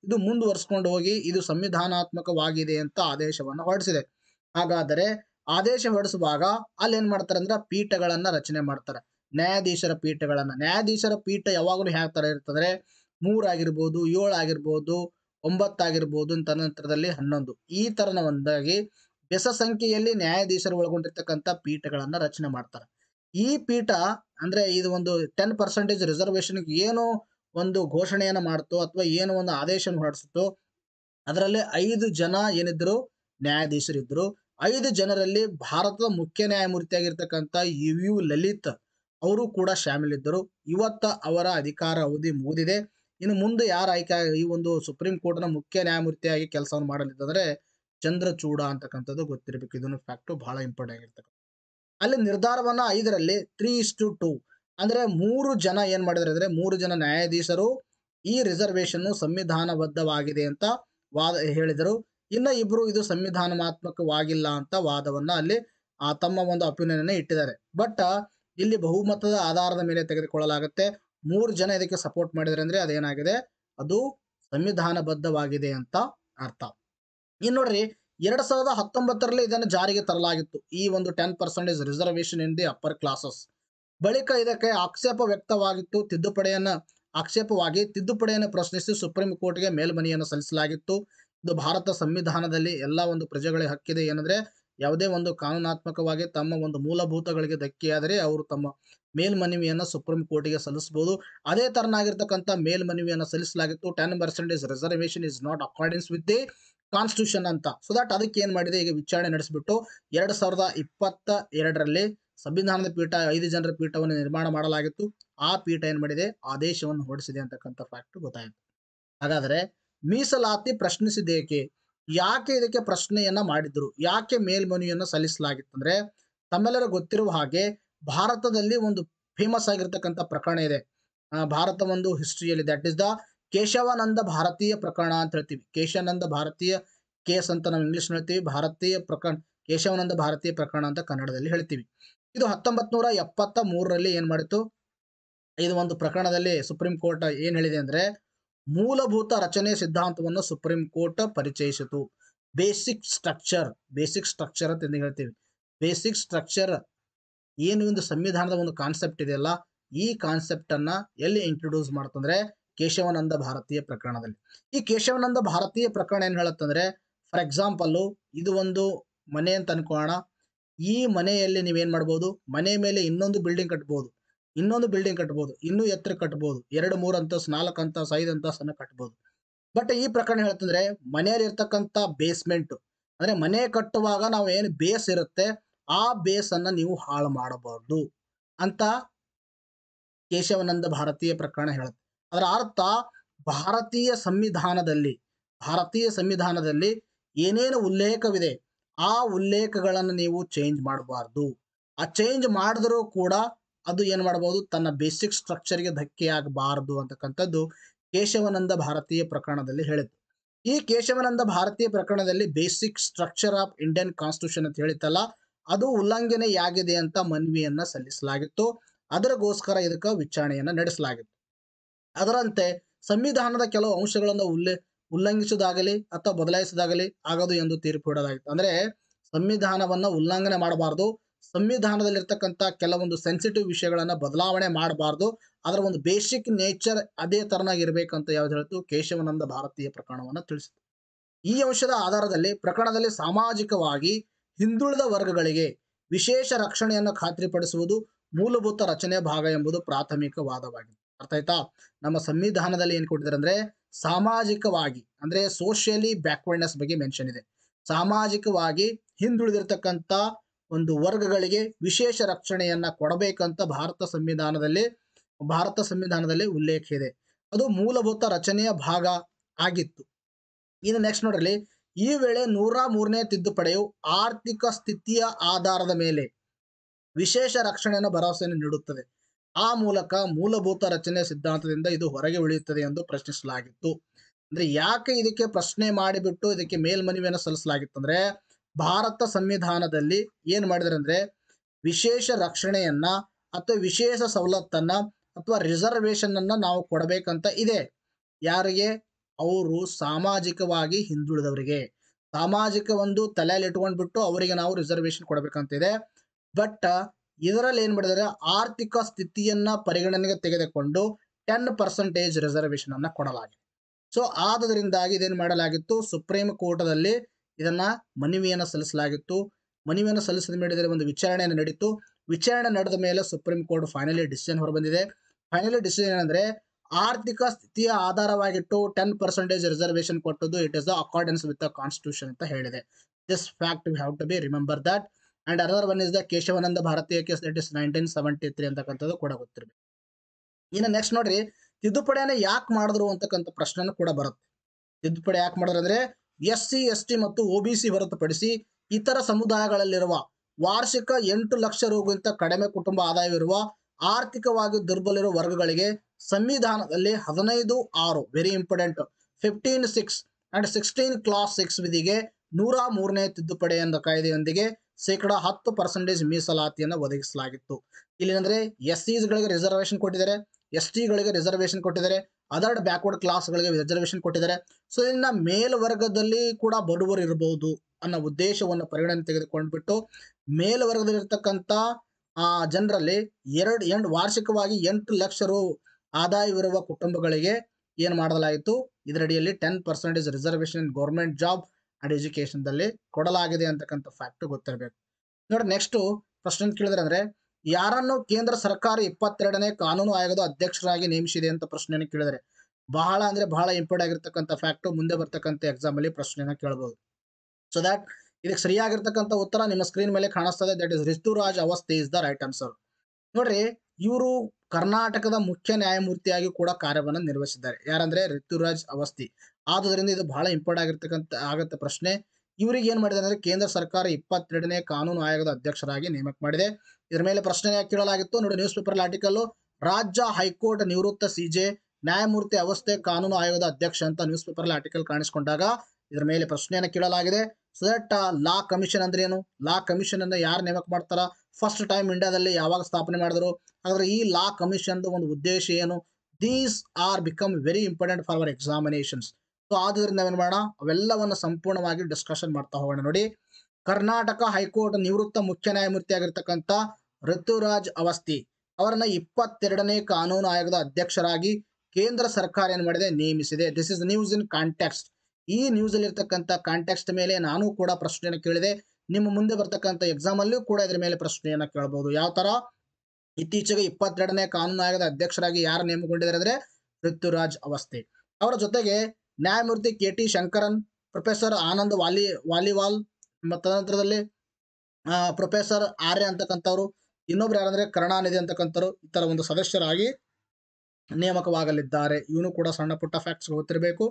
Speaker 1: ಇದು ಮುಂದುವರಿಸ್ಕೊಂಡು ಹೋಗಿ ಇದು ಸಂವಿಧಾನಾತ್ಮಕವಾಗಿದೆ ಅಂತ ಆದೇಶವನ್ನು ಹೊರಡಿಸಿದೆ ಹಾಗಾದರೆ ಆದೇಶ ಹೊರಡಿಸುವಾಗ ಅಲ್ಲಿ ಏನ್ ಮಾಡ್ತಾರೆ ಅಂದ್ರೆ ಪೀಠಗಳನ್ನ ರಚನೆ ಮಾಡ್ತಾರೆ ನ್ಯಾಯಾಧೀಶರ ಪೀಠಗಳನ್ನ ನ್ಯಾಯಾಧೀಶರ ಪೀಠ ಯಾವಾಗಲೂ ಯಾವ ತರ ಇರ್ತಂದ್ರೆ ಮೂರಾಗಿರ್ಬೋದು ಏಳು ಆಗಿರ್ಬೋದು ಒಂಬತ್ತಾಗಿರ್ಬೋದು ತದನಂತರದಲ್ಲಿ ಹನ್ನೊಂದು ಈ ತರನ ಒಂದಾಗಿ ಬೆಸ ಸಂಖ್ಯೆಯಲ್ಲಿ ನ್ಯಾಯಾಧೀಶರು ಒಳಗೊಂಡಿರ್ತಕ್ಕಂಥ ಪೀಠಗಳನ್ನ ರಚನೆ ಮಾಡ್ತಾರೆ ಈ ಪೀಠ ಅಂದ್ರೆ ಇದು ಒಂದು ಟೆನ್ ಪರ್ಸೆಂಟೇಜ್ ರಿಸರ್ವೇಶನ್ ಏನು ಒಂದು ಘೋಷಣೆಯನ್ನ ಮಾಡ್ತೋ ಅಥವಾ ಏನು ಒಂದು ಆದೇಶ ಹೊರಡಿಸುತ್ತೋ ಅದರಲ್ಲಿ ಐದು ಜನ ಏನಿದ್ರು ನ್ಯಾಯಾಧೀಶರಿದ್ರು ಐದು ಜನರಲ್ಲಿ ಭಾರತದ ಮುಖ್ಯ ನ್ಯಾಯಮೂರ್ತಿಯಾಗಿರ್ತಕ್ಕಂಥ ಯು ಯು ಲಲಿತ್ ಅವರು ಕೂಡ ಶಾಮೀಲಿದ್ದರು ಇವತ್ತ ಅವರ ಅಧಿಕಾರ ಅವಧಿ ಮುಗಿದಿದೆ ಇನ್ನು ಮುಂದೆ ಯಾರು ಆಯ್ಕೆ ಆಗಿ- ಈ ಒಂದು ಸುಪ್ರೀಂ ಕೋರ್ಟ್ನ ಮುಖ್ಯ ನ್ಯಾಯಮೂರ್ತಿಯಾಗಿ ಕೆಲಸವನ್ನು ಮಾಡಲಿದ್ದಾರೆ ಚಂದ್ರಚೂಡ ಅಂತಕ್ಕಂಥದ್ದು ಗೊತ್ತಿರಬೇಕು ಇದನ್ನು ಫ್ಯಾಕ್ಟು ಬಹಳ ಇಂಪಾರ್ಟೆಂಟ್ ಆಗಿರ್ತಕ್ಕಂಥ ಅಲ್ಲಿ ನಿರ್ಧಾರವನ್ನ ಐದರಲ್ಲಿ ತ್ರೀ ಇಸ್ ಟು ಟೂ ಅಂದ್ರೆ ಮೂರು ಜನ ಏನ್ ಮಾಡಿದ್ರೆ ಅಂದ್ರೆ ಮೂರು ಜನ ನ್ಯಾಯಾಧೀಶರು ಈ ರಿಸರ್ವೇಶನ್ ಸಂವಿಧಾನಬದ್ಧವಾಗಿದೆ ಅಂತ ವಾದ ಹೇಳಿದರು ಇನ್ನ ಇಬ್ರು ಇದು ಸಂವಿಧಾನಾತ್ಮಕವಾಗಿಲ್ಲ ಅಂತ ವಾದವನ್ನ ಅಲ್ಲಿ ಆ ತಮ್ಮ ಒಂದು ಒಪಿನಿಯನ್ ಅನ್ನ ಇಟ್ಟಿದ್ದಾರೆ ಬಟ್ ಇಲ್ಲಿ ಬಹುಮತದ ಆಧಾರದ ಮೇಲೆ ತೆಗೆದುಕೊಳ್ಳಲಾಗುತ್ತೆ ಮೂರು ಜನ ಇದಕ್ಕೆ ಸಪೋರ್ಟ್ ಮಾಡಿದ್ರೆ ಅಂದ್ರೆ ಅದೇನಾಗಿದೆ ಅದು ಸಂವಿಧಾನಬದ್ಧವಾಗಿದೆ ಅಂತ ಅರ್ಥ ಇನ್ನು ನೋಡ್ರಿ ಎರಡ್ ಸಾವಿರದ ಹತ್ತೊಂಬತ್ತರಲ್ಲಿ ಇದನ್ನು ಜಾರಿಗೆ ತರಲಾಗಿತ್ತು ಈ ಒಂದು ten percentage reservation in the upper classes ಬಳಿಕ ಇದಕ್ಕೆ ಆಕ್ಷೇಪ ವ್ಯಕ್ತವಾಗಿತ್ತು ತಿದ್ದುಪಡಿಯನ್ನ ಆಕ್ಷೇಪವಾಗಿ ತಿದ್ದುಪಡಿಯನ್ನು ಪ್ರಶ್ನಿಸಿ ಸುಪ್ರೀಂ ಕೋರ್ಟ್ಗೆ ಮೇಲ್ಮನಿಯನ್ನು ಸಲ್ಲಿಸಲಾಗಿತ್ತು ಇದು ಭಾರತ ಸಂವಿಧಾನದಲ್ಲಿ ಎಲ್ಲ ಒಂದು ಪ್ರಜೆಗಳಿಗೆ ಹಕ್ಕಿದೆ ಏನಂದ್ರೆ ಯಾವುದೇ ಒಂದು ಕಾನೂನಾತ್ಮಕವಾಗಿ ತಮ್ಮ ಒಂದು ಮೂಲಭೂತಗಳಿಗೆ ಧಕ್ಕೆಯಾದರೆ ಅವರು ತಮ್ಮ ಮೇಲ್ಮನವಿಯನ್ನ ಸುಪ್ರೀಂ ಕೋರ್ಟ್ಗೆ ಸಲ್ಲಿಸಬಹುದು ಅದೇ ತರನಾಗಿರ್ತಕ್ಕಂಥ ಮೇಲ್ಮನವಿಯನ್ನು ಸಲ್ಲಿಸಲಾಗಿತ್ತು ten percentage reservation is not accordings with the constitution ಅಂತ ಸೊ ದಟ್ ಅದಕ್ಕೆ ಏನ್ ಮಾಡಿದೆ ಈಗ ವಿಚಾರಣೆ ನಡೆಸಿಬಿಟ್ಟು ಎರಡ್ ಸಾವಿರದ ಇಪ್ಪತ್ತ ಎರಡರಲ್ಲಿ ಸಂವಿಧಾನದ ಪೀಠ ಐದು ಜನರ ಪೀಠವನ್ನು ನಿರ್ಮಾಣ ಮಾಡಲಾಗಿತ್ತು ಆ ಪೀಠ ಏನ್ ಮಾಡಿದೆ ಆದೇಶವನ್ನು ಹೊರಡಿಸಿದೆ ಅಂತಕ್ಕಂಥ ಫ್ಯಾಕ್ಟ್ ಗೊತ್ತಾಯಿತು ಹಾಗಾದ್ರೆ ಮೀಸಲಾತಿ ಪ್ರಶ್ನಿಸಿದೇಕೆ ಯಾಕೆ ಇದಕ್ಕೆ ಪ್ರಶ್ನೆಯನ್ನ ಮಾಡಿದ್ರು ಯಾಕೆ ಮೇಲ್ಮನವಿಯನ್ನು ಸಲ್ಲಿಸಲಾಗಿತ್ತು ಅಂದ್ರೆ ತಮ್ಮೆಲ್ಲರೂ ಗೊತ್ತಿರುವ ಹಾಗೆ ಭಾರತದಲ್ಲಿ ಒಂದು ಫೇಮಸ್ ಆಗಿರ್ತಕ್ಕಂಥ ಪ್ರಕರಣ ಇದೆ ಆ, ಭಾರತ ಒಂದು ಹಿಸ್ಟ್ರಿಯಲ್ಲಿ that is the Kesavananda Bharatiya ಪ್ರಕರಣ ಅಂತ ಹೇಳ್ತೀವಿ ಕೇಶವಾನಂದ ಭಾರತೀಯ ಕೇಸ್ ಅಂತ ನಾವು ಇಂಗ್ಲಿಷ್ ಹೇಳ್ತೀವಿ ಭಾರತೀಯ ಪ್ರಕರಣ ಕೇಶವಾನಂದ ಭಾರತೀಯ ಪ್ರಕರಣ ಅಂತ ಕನ್ನಡದಲ್ಲಿ ಹೇಳ್ತೀವಿ ಇದು ಹತ್ತೊಂಬತ್ ನೂರ ಎಪ್ಪತ್ತ ಮೂರರಲ್ಲಿ ಏನ್ ಮಾಡಿತು ಇದು ಒಂದು ಪ್ರಕರಣದಲ್ಲಿ ಸುಪ್ರೀಂ ಕೋರ್ಟ್ ಏನ್ ಹೇಳಿದೆ ಅಂದ್ರೆ ಮೂಲಭೂತ ರಚನೆ ಸಿದ್ಧಾಂತವನ್ನು ಸುಪ್ರೀಂ ಕೋರ್ಟ್ ಪರಿಚಯಿಸಿತು ಬೇಸಿಕ್ ಸ್ಟ್ರಕ್ಚರ್ ಬೇಸಿಕ್ ಸ್ಟ್ರಕ್ಚರ್ ಅಂತ ಎಂದು ಹೇಳ್ತೀವಿ ಬೇಸಿಕ್ ಸ್ಟ್ರಕ್ಚರ್ ಏನು ಒಂದು ಸಂವಿಧಾನದ ಒಂದು ಕಾನ್ಸೆಪ್ಟ್ ಇದೆಯಲ್ಲ ಈ ಕಾನ್ಸೆಪ್ಟ್ ಅನ್ನ ಎಲ್ಲಿ ಇಂಟ್ರೊಡ್ಯೂಸ್ ಮಾಡ್ತಂದ್ರೆ ಕೇಶವಾನಂದ ಭಾರತೀಯ ಪ್ರಕರಣದಲ್ಲಿ ಈ ಕೇಶವಾನಂದ ಭಾರತೀಯ ಪ್ರಕರಣ ಏನ್ ಹೇಳುತ್ತಂದ್ರೆ ಫಾರ್ ಎಕ್ಸಾಂಪಲ್ ಇದು ಒಂದು ಮನೆ ಅಂತ ಅನ್ಕೋಣ ಈ ಮನೆಯಲ್ಲಿ ನೀವೇನ್ ಮಾಡ್ಬೋದು ಮನೆ ಮೇಲೆ ಇನ್ನೊಂದು ಬಿಲ್ಡಿಂಗ್ ಕಟ್ಬೋದು ಇನ್ನೊಂದು ಬಿಲ್ಡಿಂಗ್ ಕಟ್ಬೋದು ಇನ್ನೂ ಎತ್ತರ ಕಟ್ಬೋದು ಎರಡು ಮೂರು ಅಂತಸ್ ನಾಲ್ಕು ಅಂತಸ್ ಐದು ಅಂತಸ್ತನ್ನ ಕಟ್ಬೋದು ಬಟ್ ಈ ಪ್ರಕರಣ ಹೇಳ್ತಂದ್ರೆ ಮನೆಯಲ್ಲಿ ಇರ್ತಕ್ಕಂಥ ಬೇಸ್ಮೆಂಟ್ ಅಂದ್ರೆ ಮನೆ ಕಟ್ಟುವಾಗ ನಾವು ಏನು ಬೇಸ್ ಇರುತ್ತೆ ಆ ಬೇಸ್ ಅನ್ನ ನೀವು ಹಾಳು ಮಾಡಬಾರ್ದು ಅಂತ ಕೇಶವಾನಂದ ಭಾರತೀಯ ಪ್ರಕರಣ ಹೇಳುತ್ತೆ ಅದರ ಅರ್ಥ ಭಾರತೀಯ ಸಂವಿಧಾನದಲ್ಲಿ ಭಾರತೀಯ ಸಂವಿಧಾನದಲ್ಲಿ ಏನೇನು ಉಲ್ಲೇಖವಿದೆ ಆ ಉಲ್ಲೇಖಗಳನ್ನು ನೀವು ಚೇಂಜ್ ಮಾಡಬಾರ್ದು ಆ ಚೇಂಜ್ ಮಾಡಿದ್ರೂ ಕೂಡ ಅದು ಏನ್ ಮಾಡಬಹುದು ತನ್ನ ಬೇಸಿಕ್ ಸ್ಟ್ರಕ್ಚರ್ಗೆ ಧಕ್ಕೆಯಾಗಬಾರದು ಅಂತಕ್ಕಂಥದ್ದು ಕೇಶವಾನಂದ ಭಾರತೀಯ ಪ್ರಕರಣದಲ್ಲಿ ಹೇಳಿತ್ತು ಈ ಕೇಶವಾನಂದ ಭಾರತೀಯ ಪ್ರಕರಣದಲ್ಲಿ basic structure of Indian constitution ಅಂತ ಹೇಳಿತ್ತಲ್ಲ ಅದು ಉಲ್ಲಂಘನೆಯಾಗಿದೆ ಅಂತ ಮನವಿಯನ್ನ ಸಲ್ಲಿಸಲಾಗಿತ್ತು ಅದರಗೋಸ್ಕರ ಇದಕ್ಕೆ ವಿಚಾರಣೆಯನ್ನ ನಡೆಸಲಾಗಿತ್ತು ಅದರಂತೆ ಸಂವಿಧಾನದ ಕೆಲವು ಅಂಶಗಳನ್ನು ಉಲ್ಲೇ ಉಲ್ಲಂಘಿಸುವುದಾಗಲಿ ಅಥವಾ ಬದಲಾಯಿಸುವುದಾಗಲಿ ಆಗದು ಎಂದು ತೀರ್ಪು ನೀಡಲಾಗಿತ್ತು ಅಂದ್ರೆ ಸಂವಿಧಾನವನ್ನ ಉಲ್ಲಂಘನೆ ಮಾಡಬಾರದು ಸಂವಿಧಾನದಲ್ಲಿರ್ತಕ್ಕಂಥ ಕೆಲವೊಂದು ಸೆನ್ಸಿಟಿವ್ ವಿಷಯಗಳನ್ನ ಬದಲಾವಣೆ ಮಾಡಬಾರ್ದು ಅದರ ಒಂದು ಬೇಸಿಕ್ ನೇಚರ್ ಅದೇ ತರನಾಗಿ ಇರಬೇಕಂತ ಯಾವ್ದು ಹೇಳ್ತು ಕೇಶವಾನಂದ ಭಾರತೀಯ ಪ್ರಕರಣವನ್ನ ತಿಳಿಸಿತು ಈ ಅಂಶದ ಆಧಾರದಲ್ಲಿ ಪ್ರಕರಣದಲ್ಲಿ ಸಾಮಾಜಿಕವಾಗಿ ಹಿಂದುಳಿದ ವರ್ಗಗಳಿಗೆ ವಿಶೇಷ ರಕ್ಷಣೆಯನ್ನು ಖಾತ್ರಿಪಡಿಸುವುದು ಮೂಲಭೂತ ರಚನೆಯ ಭಾಗ ಎಂಬುದು ಪ್ರಾಥಮಿಕ ವಾದವಾಗಿದೆ ಅರ್ಥ ಆಯ್ತಾ ನಮ್ಮ ಸಂವಿಧಾನದಲ್ಲಿ ಏನ್ ಕೊಟ್ಟಿದ್ದಾರೆ ಅಂದ್ರೆ ಸಾಮಾಜಿಕವಾಗಿ ಅಂದ್ರೆ ಸೋಷಿಯಲಿ ಬ್ಯಾಕ್ವರ್ಡ್ನೆಸ್ ಬಗ್ಗೆ ಮೆನ್ಷನ್ ಇದೆ ಸಾಮಾಜಿಕವಾಗಿ ಹಿಂದುಳಿದಿರ್ತಕ್ಕಂಥ ಒಂದು ವರ್ಗಗಳಿಗೆ ವಿಶೇಷ ರಕ್ಷಣೆಯನ್ನ ಕೊಡಬೇಕಂತ ಭಾರತ ಸಂವಿಧಾನದಲ್ಲಿ ಭಾರತ ಸಂವಿಧಾನದಲ್ಲಿ ಉಲ್ಲೇಖ ಇದೆ ಅದು ಮೂಲಭೂತ ರಚನೆಯ ಭಾಗ ಆಗಿತ್ತು ಇನ್ನು ನೆಕ್ಸ್ಟ್ ನೋಡ್ರಿ ಈ ವೇಳೆ ನೂರ ಮೂರನೇ ತಿದ್ದುಪಡಿಯು ಆರ್ಥಿಕ ಸ್ಥಿತಿಯ ಆಧಾರದ ಮೇಲೆ ವಿಶೇಷ ರಕ್ಷಣೆಯನ್ನು ಭರವಸೆಯನ್ನು ನೀಡುತ್ತದೆ ಆ ಮೂಲಕ ಮೂಲಭೂತ ರಚನೆ ಸಿದ್ಧಾಂತದಿಂದ ಇದು ಹೊರಗೆ ಉಳಿಯುತ್ತದೆ ಎಂದು ಪ್ರಶ್ನಿಸಲಾಗಿತ್ತು ಅಂದ್ರೆ ಯಾಕೆ ಇದಕ್ಕೆ ಪ್ರಶ್ನೆ ಮಾಡಿಬಿಟ್ಟು ಇದಕ್ಕೆ ಮೇಲ್ಮನವಿಯನ್ನು ಸಲ್ಲಿಸಲಾಗಿತ್ತು ಅಂದ್ರೆ ಭಾರತ ಸಂವಿಧಾನದಲ್ಲಿ ಏನ್ ಮಾಡಿದ್ರೆ ಅಂದ್ರೆ ವಿಶೇಷ ರಕ್ಷಣೆಯನ್ನ ಅಥವಾ ವಿಶೇಷ ಸವಲತ್ತನ್ನ ಅಥವಾ ರಿಸರ್ವೇಶನ್ ಅನ್ನ ನಾವು ಕೊಡಬೇಕಂತ ಇದೆ ಯಾರಿಗೆ ಅವರು ಸಾಮಾಜಿಕವಾಗಿ ಹಿಂದುಳಿದವರಿಗೆ ಸಾಮಾಜಿಕ ಒಂದು ತಲೆಯಲ್ಲಿ ಇಟ್ಕೊಂಡ್ಬಿಟ್ಟು ಅವರಿಗೆ ನಾವು ರಿಸರ್ವೇಶನ್ ಕೊಡಬೇಕಂತಿದೆ ಬಟ್ ಇದರಲ್ಲಿ ಏನ್ ಮಾಡಿದರೆ ಆರ್ಥಿಕ ಸ್ಥಿತಿಯನ್ನ ಪರಿಗಣನೆಗೆ ತೆಗೆದುಕೊಂಡು ಟೆನ್ ಪರ್ಸೆಂಟೇಜ್ ರಿಸರ್ವೇಶನ್ ಅನ್ನ ಕೊಡಲಾಗಿದೆ ಸೊ ಆದುದರಿಂದಾಗಿ ಇದೇನು ಮಾಡಲಾಗಿತ್ತು ಸುಪ್ರೀಂ ಕೋರ್ಟದಲ್ಲಿ ಇದನ್ನ ಮನವಿಯನ್ನು ಸಲ್ಲಿಸಲಾಗಿತ್ತು ಮನವಿಯನ್ನು ಸಲ್ಲಿಸಿದ ಮೇಲೆ ಒಂದು ವಿಚಾರಣೆಯನ್ನು ನಡೀತು ವಿಚಾರಣೆ ನಡೆದ ಮೇಲೆ ಸುಪ್ರೀಂ ಕೋರ್ಟ್ ಫೈನಲಿ ಡಿಸಿಷನ್ ಹೊರಬಂದಿದೆ ಫೈನಲಿ ಡಿಸಿಷನ್ ಏನಂದ್ರೆ ಆರ್ಥಿಕ ಸ್ಥಿತಿಯ ಆಧಾರವಾಗಿಟ್ಟು ಟೆನ್ ಪರ್ಸೆಂಟೇಜ್ ರಿಸರ್ವೇಶನ್ ಕೊಟ್ಟದ್ದು it is the accordance with the constitution ಅಂತ ಹೇಳಿದೆ this fact we have to be remember that and other one is the Kesavananda Bharatiya case that is nineteen seventy three ಅಂತಕ್ಕಂಥದ್ದು ಕೂಡ ಗೊತ್ತಿರಬೇಕು ಇನ್ನು ನೆಕ್ಸ್ಟ್ ನೋಡ್ರಿ ತಿದ್ದುಪಡಿಯನ್ನ ಯಾಕೆ ಮಾಡಿದ್ರು ಅಂತಕ್ಕಂಥ ಪ್ರಶ್ನೆನೂ ಕೂಡ ಬರುತ್ತೆ ತಿದ್ದುಪಡಿ ಯಾಕೆ ಮಾಡಿದ್ರು ಅಂದ್ರೆ ಎಸ್ ಸಿ ಎಸ್ ಟಿ ಮತ್ತು ಒ ಬಿ ಸಿ ಹೊರತುಪಡಿಸಿ ಇತರ ಸಮುದಾಯಗಳಲ್ಲಿರುವ ವಾರ್ಷಿಕ ಎಂಟು ಲಕ್ಷ ರೂಗಿಂತ ಕಡಿಮೆ ಕುಟುಂಬ ಆದಾಯವಿರುವ ಆರ್ಥಿಕವಾಗಿ ದುರ್ಬಲ ಇರುವ ವರ್ಗಗಳಿಗೆ ಸಂವಿಧಾನದಲ್ಲಿ ಹದಿನೈದು ಆರು very important fifteen six and sixteen clause six ವಿಧಿಗೆ ನೂರ ಮೂರನೇ ತಿದ್ದುಪಡಿ ಎಂದ ಕಾಯ್ದೆಯೊಂದಿಗೆ ಶೇಕಡ ಹತ್ತು ಪರ್ಸೆಂಟೇಜ್ ಮೀಸಲಾತಿಯನ್ನು ಒದಗಿಸಲಾಗಿತ್ತು ಇಲ್ಲಿ ಅಂದ್ರೆ ಎಸ್ ಗಳಿಗೆ ರಿಸರ್ವೇಶನ್ ಕೊಟ್ಟಿದ್ದಾರೆ ಎಸ್ ಟಿಗಳಿಗೆ ರಿಸರ್ವೇಶನ್ ಕೊಟ್ಟಿದ್ದಾರೆ ಅದರ್ಡ್ ಬ್ಯಾಕ್ವರ್ಡ್ ಕ್ಲಾಸ್ಗಳಿಗೆ ರಿಸರ್ವೇಶನ್ ಕೊಟ್ಟಿದ್ದಾರೆ ಸೊ ಇನ್ನ ಮೇಲ್ವರ್ಗದಲ್ಲಿ ಕೂಡ ಬಡವರು ಇರಬಹುದು ಅನ್ನೋ ಉದ್ದೇಶವನ್ನು ಪರಿಗಣನೆ ತೆಗೆದುಕೊಂಡ್ಬಿಟ್ಟು ಮೇಲ್ವರ್ಗದಲ್ಲಿರ್ತಕ್ಕಂಥ ಆ ಜನರಲ್ಲಿ ಎರಡು ಎಂಟು ವಾರ್ಷಿಕವಾಗಿ ಎಂಟು ಲಕ್ಷ ರು ಆದಾಯವಿರುವ ಕುಟುಂಬಗಳಿಗೆ ಏನು ಮಾಡಲಾಯಿತು ಇದರಡಿಯಲ್ಲಿ ten percentage reservation government job and ಎಜುಕೇಶನ್ದಲ್ಲಿ ಕೊಡಲಾಗಿದೆ ಅಂತಕ್ಕಂಥ ಫ್ಯಾಕ್ಟ್ ಗೊತ್ತಿರಬೇಕು ನೋಡಿ ನೆಕ್ಸ್ಟ್ ಪ್ರಶ್ನೆ ಕೇಳಿದ್ರೆ ಅಂದ್ರೆ ಯಾರನ್ನು ಕೇಂದ್ರ ಸರ್ಕಾರ ಇಪ್ಪತ್ತೆರಡನೇ ಕಾನೂನು ಆಯೋಗದ ಅಧ್ಯಕ್ಷರಾಗಿ ನೇಮಿಸಿದೆ ಅಂತ ಪ್ರಶ್ನೆಯನ್ನು ಕೇಳಿದರೆ ಬಹಳ ಅಂದ್ರೆ ಬಹಳ ಇಂಪಾರ್ಟೆಂಟ್ ಆಗಿರ್ತಕ್ಕಂಥ ಫ್ಯಾಕ್ಟ್ ಮುಂದೆ ಬರ್ತಕ್ಕಂಥ ಎಕ್ಸಾಮ್ ಅಲ್ಲಿ ಪ್ರಶ್ನೆನ ಕೇಳಬಹುದು ಸೊ ದಟ್ ಇದಕ್ಕೆ ಸರಿಯಾಗಿರ್ತಕ್ಕಂಥ ಉತ್ತರ ನಿಮ್ಮ ಸ್ಕ್ರೀನ್ ಮೇಲೆ ಕಾಣಿಸ್ತದೆ ದಟ್ ಇಸ್ ಋತುರಾಜ್ ಅವಸ್ಥೆ ಇಸ್ ದ ರೈಟ್ ಆನ್ಸರ್ ನೋಡ್ರಿ ಇವರು ಕರ್ನಾಟಕದ ಮುಖ್ಯ ನ್ಯಾಯಮೂರ್ತಿಯಾಗಿ ಕೂಡ ಕಾರ್ಯವನ್ನು ನಿರ್ವಹಿಸಿದ್ದಾರೆ ಯಾರಂದ್ರೆ ಋತುರಾಜ್ ಅವಸ್ಥಿ ಆದುದರಿಂದ ಇದು ಬಹಳ ಇಂಪಾರ್ಟೆಂಟ್ ಆಗಿರ್ತಕ್ಕಂಥ ಆಗತ್ತೆ ಪ್ರಶ್ನೆ ಇವರಿಗೆ ಏನ್ ಮಾಡಿದೆ ಅಂದ್ರೆ ಕೇಂದ್ರ ಸರ್ಕಾರ ಇಪ್ಪತ್ತೆರಡನೇ ಕಾನೂನು ಆಯೋಗದ ಅಧ್ಯಕ್ಷರಾಗಿ ನೇಮಕ ಮಾಡಿದೆ ಇದರ ಮೇಲೆ ಪ್ರಶ್ನೆ ಯಾಕೆ ಕೇಳಲಾಗಿತ್ತು ನೋಡಿ ನ್ಯೂಸ್ ಪೇಪರ್ ಆರ್ಟಿಕಲ್ ರಾಜ್ಯ ಹೈಕೋರ್ಟ್ ನಿವೃತ್ತ ಸಿಜೆ ನ್ಯಾಯಮೂರ್ತಿ ಅವಸ್ಥೆ ಕಾನೂನು ಆಯೋಗದ ಅಧ್ಯಕ್ಷ ಅಂತ ನ್ಯೂಸ್ ಪೇಪರ್ ಆರ್ಟಿಕಲ್ ಕಾಣಿಸ್ಕೊಂಡಾಗ ಇದರ ಮೇಲೆ ಪ್ರಶ್ನೆಯನ್ನು ಕೇಳಲಾಗಿದೆ ಸೊ ದಟ್ ಲಾ ಕಮಿಷನ್ ಅಂದ್ರೆ ಏನು ಲಾ ಕಮಿಷನ್ ಅನ್ನ ಯಾರು ನೇಮಕ ಮಾಡ್ತಾರ ಫಸ್ಟ್ ಟೈಮ್ ಇಂಡಿಯಾದಲ್ಲಿ ಯಾವಾಗ ಸ್ಥಾಪನೆ ಮಾಡಿದ್ರು ಹಾಗಾದ್ರೆ ಈ ಲಾ ಕಮಿಷನ್ ಒಂದು ಉದ್ದೇಶ ಏನು these are become very important for our examinations so ಆದ್ರಿಂದ ನಾವೇನ್ ಮಾಡೋಣ ಅವೆಲ್ಲವನ್ನ ಸಂಪೂರ್ಣವಾಗಿ ಡಿಸ್ಕಷನ್ ಮಾಡ್ತಾ ಹೋಗೋಣ ನೋಡಿ ಕರ್ನಾಟಕ ಹೈಕೋರ್ಟ್ ನಿವೃತ್ತ ಮುಖ್ಯ ನ್ಯಾಯಮೂರ್ತಿ ಆಗಿರ್ತಕ್ಕಂಥ ಋತುರಾಜ್ ಅವಸ್ಥಿ ಅವರನ್ನ ಇಪ್ಪತ್ತೆರಡನೇ ಕಾನೂನು ಆಯೋಗದ ಅಧ್ಯಕ್ಷರಾಗಿ ಕೇಂದ್ರ ಸರ್ಕಾರ ಏನ್ ಮಾಡಿದೆ ನೇಮಿಸಿದೆ this is news in context ಈ ನ್ಯೂಸ್ ಅಲ್ಲಿ ಇರ್ತಕ್ಕಂಥ ಕಾಂಟೆಕ್ಸ್ಟ್ ಮೇಲೆ ನಾನು ಕೂಡ ಪ್ರಶ್ನೆಯನ್ನು ಕೇಳಿದೆ ನಿಮ್ಮ ಮುಂದೆ ಬರ್ತಕ್ಕಂಥ ಎಕ್ಸಾಮ್ ಅಲ್ಲಿಯೂ ಕೂಡ ಇದ್ರ ಮೇಲೆ ಪ್ರಶ್ನೆಯನ್ನ ಕೇಳಬಹುದು ಯಾವ ತರ ಇತ್ತೀಚೆಗೆ ಇಪ್ಪತ್ತೆರಡನೇ ಕಾನೂನು ಆಯೋಗದ ಅಧ್ಯಕ್ಷರಾಗಿ ಯಾರು ನೇಮಕೊಂಡಿದ್ದಾರೆ ಅಂದ್ರೆ ಋತುರಾಜ್ ಅವಸ್ಥೆ ಅವರ ಜೊತೆಗೆ ನ್ಯಾಯಮೂರ್ತಿ K T Shankaran professor Anand ವಾಲಿ ವಾಲಿವಾಲ್ ಮತ್ತು ತದನಂತರದಲ್ಲಿ ಪ್ರೊಫೆಸರ್ ಆರ್ಯ ಅಂತಕ್ಕಂಥವ್ರು ಇನ್ನೊಬ್ರು ಯಾರಂದ್ರೆ ಕರುಣಾನಿಧಿ ಅಂತಕ್ಕಂಥವ್ರು ಈ ತರ ಒಂದು ಸದಸ್ಯರಾಗಿ ನೇಮಕವಾಗಲಿದ್ದಾರೆ ಇವನು ಕೂಡ ಸಣ್ಣ ಪುಟ್ಟ ಫ್ಯಾಕ್ಟ್ಸ್ ಗೊತ್ತಿರಬೇಕು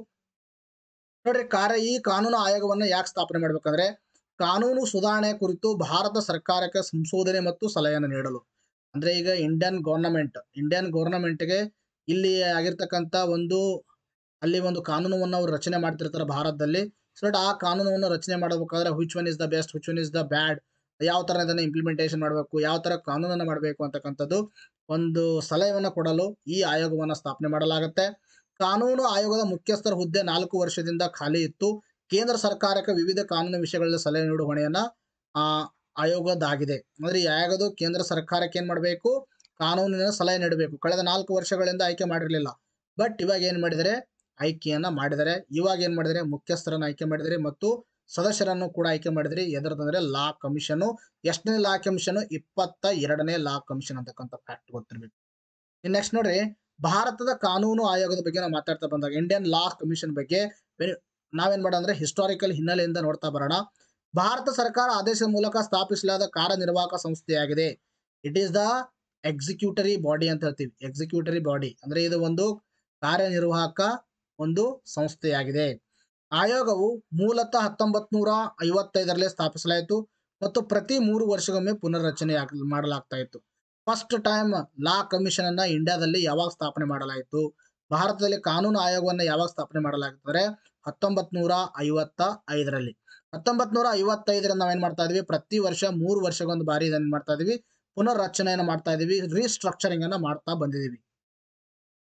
Speaker 1: ನೋಡ್ರಿ ಕಾರ್ಯ ಈ ಕಾನೂನು ಆಯೋಗವನ್ನ ಯಾಕೆ ಸ್ಥಾಪನೆ ಮಾಡ್ಬೇಕಂದ್ರೆ ಕಾನೂನು ಸುಧಾರಣೆ ಕುರಿತು ಭಾರತ ಸರ್ಕಾರಕ್ಕೆ ಸಂಶೋಧನೆ ಮತ್ತು ಸಲಹೆಯನ್ನು ನೀಡಲು ಅಂದ್ರೆ ಈಗ ಇಂಡಿಯನ್ ಗವರ್ನಮೆಂಟ್ ಇಂಡಿಯನ್ ಗವರ್ನಮೆಂಟ್ಗೆ ಇಲ್ಲಿ ಆಗಿರ್ತಕ್ಕಂಥ ಒಂದು ಅಲ್ಲಿ ಒಂದು ಕಾನೂನವನ್ನು ಅವರು ರಚನೆ ಮಾಡ್ತಿರ್ತಾರೆ ಭಾರತದಲ್ಲಿ ಸೊ ಆ ಕಾನೂನನ್ನು ರಚನೆ ಮಾಡಬೇಕಾದ್ರೆ which one is the best which one is the bad ಯಾವ ತರ ಇದನ್ನ ಇಂಪ್ಲಿಮೆಂಟೇಷನ್ ಮಾಡಬೇಕು ಯಾವ ತರ ಕಾನೂನನ್ನು ಮಾಡಬೇಕು ಅಂತಕ್ಕಂಥದ್ದು ಒಂದು ಸಲಹೆಯನ್ನು ಕೊಡಲು ಈ ಆಯೋಗವನ್ನು ಸ್ಥಾಪನೆ ಮಾಡಲಾಗುತ್ತೆ ಕಾನೂನು ಆಯೋಗದ ಮುಖ್ಯಸ್ಥರ ಹುದ್ದೆ ನಾಲ್ಕು ವರ್ಷದಿಂದ ಖಾಲಿ ಇತ್ತು ಕೇಂದ್ರ ಸರ್ಕಾರಕ್ಕೆ ವಿವಿಧ ಕಾನೂನು ವಿಷಯಗಳಲ್ಲಿ ಸಲಹೆ ನೀಡುವ ಹೊಣೆಯನ್ನ ಆ ಆಯೋಗದಾಗಿದೆ ಅಂದ್ರೆ ಈ ಆಯೋಗದ ಕೇಂದ್ರ ಸರ್ಕಾರಕ್ಕೆ ಏನ್ ಮಾಡಬೇಕು ಕಾನೂನಿನ ಸಲಹೆ ನೀಡಬೇಕು ಕಳೆದ ನಾಲ್ಕು ವರ್ಷಗಳಿಂದ ಆಯ್ಕೆ ಮಾಡಿರಲಿಲ್ಲ ಬಟ್ ಇವಾಗ ಏನ್ ಮಾಡಿದರೆ ಆಯ್ಕೆಯನ್ನ ಮಾಡಿದರೆ ಇವಾಗ ಏನ್ ಮಾಡಿದರೆ ಮುಖ್ಯಸ್ಥರನ್ನ ಆಯ್ಕೆ ಮಾಡಿದರೆ ಮತ್ತು ಸದಸ್ಯರನ್ನು ಕೂಡ ಆಯ್ಕೆ ಮಾಡಿದ್ರಿ ಎದರದಂದ್ರೆ ಲಾ ಕಮಿಷನ್ ಎಷ್ಟನೇ ಲಾ ಕಮಿಷನ್ ಇಪ್ಪತ್ತ ಎರಡನೇ ಲಾ ಕಮಿಷನ್ ಅಂತಕ್ಕಂಥ ಫ್ಯಾಕ್ಟ್ ಗೊತ್ತಿರ್ಬೇಕು ಇನ್ ನೆಕ್ಸ್ಟ್ ನೋಡ್ರಿ ಭಾರತದ ಕಾನೂನು ಆಯೋಗದ ಬಗ್ಗೆ ನಾವು ಮಾತಾಡ್ತಾ ಬಂದಾಗ ಇಂಡಿಯನ್ ಲಾ ಕಮಿಷನ್ ಬಗ್ಗೆ ನಾವೇನ್ ಮಾಡೋಣ ಅಂದ್ರೆ ಹಿಸ್ಟಾರಿಕಲ್ ಹಿನ್ನೆಲೆಯಿಂದ ನೋಡ್ತಾ ಬರೋಣ ಭಾರತ ಸರ್ಕಾರ ಆದೇಶದ ಮೂಲಕ ಸ್ಥಾಪಿಸಲಾದ ಕಾರ್ಯನಿರ್ವಾಹಕ ಸಂಸ್ಥೆಯಾಗಿದೆ it is the executory body ಅಂತ ಹೇಳ್ತೀವಿ ಎಕ್ಸಿಕ್ಯೂಟರಿ ಬಾಡಿ ಅಂದ್ರೆ ಇದು ಒಂದು ಕಾರ್ಯನಿರ್ವಾಹಕ ಒಂದು ಸಂಸ್ಥೆಯಾಗಿದೆ ಆಯೋಗವು ಮೂಲತಃ ಹತ್ತೊಂಬತ್ ನೂರ ಐವತ್ತೈದರಲ್ಲಿ ಸ್ಥಾಪಿಸಲಾಯಿತು ಮತ್ತು ಪ್ರತಿ ಮೂರು ವರ್ಷಗೊಮ್ಮೆ ಪುನರ್ರಚನೆ ಮಾಡಲಾಗ್ತಾ ಇತ್ತು ಫಸ್ಟ್ ಟೈಮ್ ಲಾ ಕಮಿಷನ್ ಅನ್ನ ಇಂಡಿಯಾದಲ್ಲಿ ಯಾವಾಗ ಸ್ಥಾಪನೆ ಮಾಡಲಾಯಿತು ಭಾರತದಲ್ಲಿ ಕಾನೂನು ಆಯೋಗವನ್ನ ಯಾವಾಗ ಸ್ಥಾಪನೆ ಮಾಡಲಾಗುತ್ತದೆ ಹತ್ತೊಂಬತ್ ನೂರ ಐವತ್ತ ಐದರಲ್ಲಿ ಹತ್ತೊಂಬತ್ ನೂರ ಐವತ್ತೈದರಿಂದ ನಾವೇನ್ ಮಾಡ್ತಾ ಇದೀವಿ ಪ್ರತಿ ವರ್ಷ ಮೂರು ವರ್ಷಗೊಂದು ಬಾರಿ ಇದನ್ನ ಮಾಡ್ತಾ ಇದೀವಿ ಪುನರ್ರಚನೆಯನ್ನು ಮಾಡ್ತಾ ಇದೀವಿ ರೀಸ್ಟ್ರಕ್ಚರಿಂಗ್ ಅನ್ನ ಮಾಡ್ತಾ ಬಂದಿದೀವಿ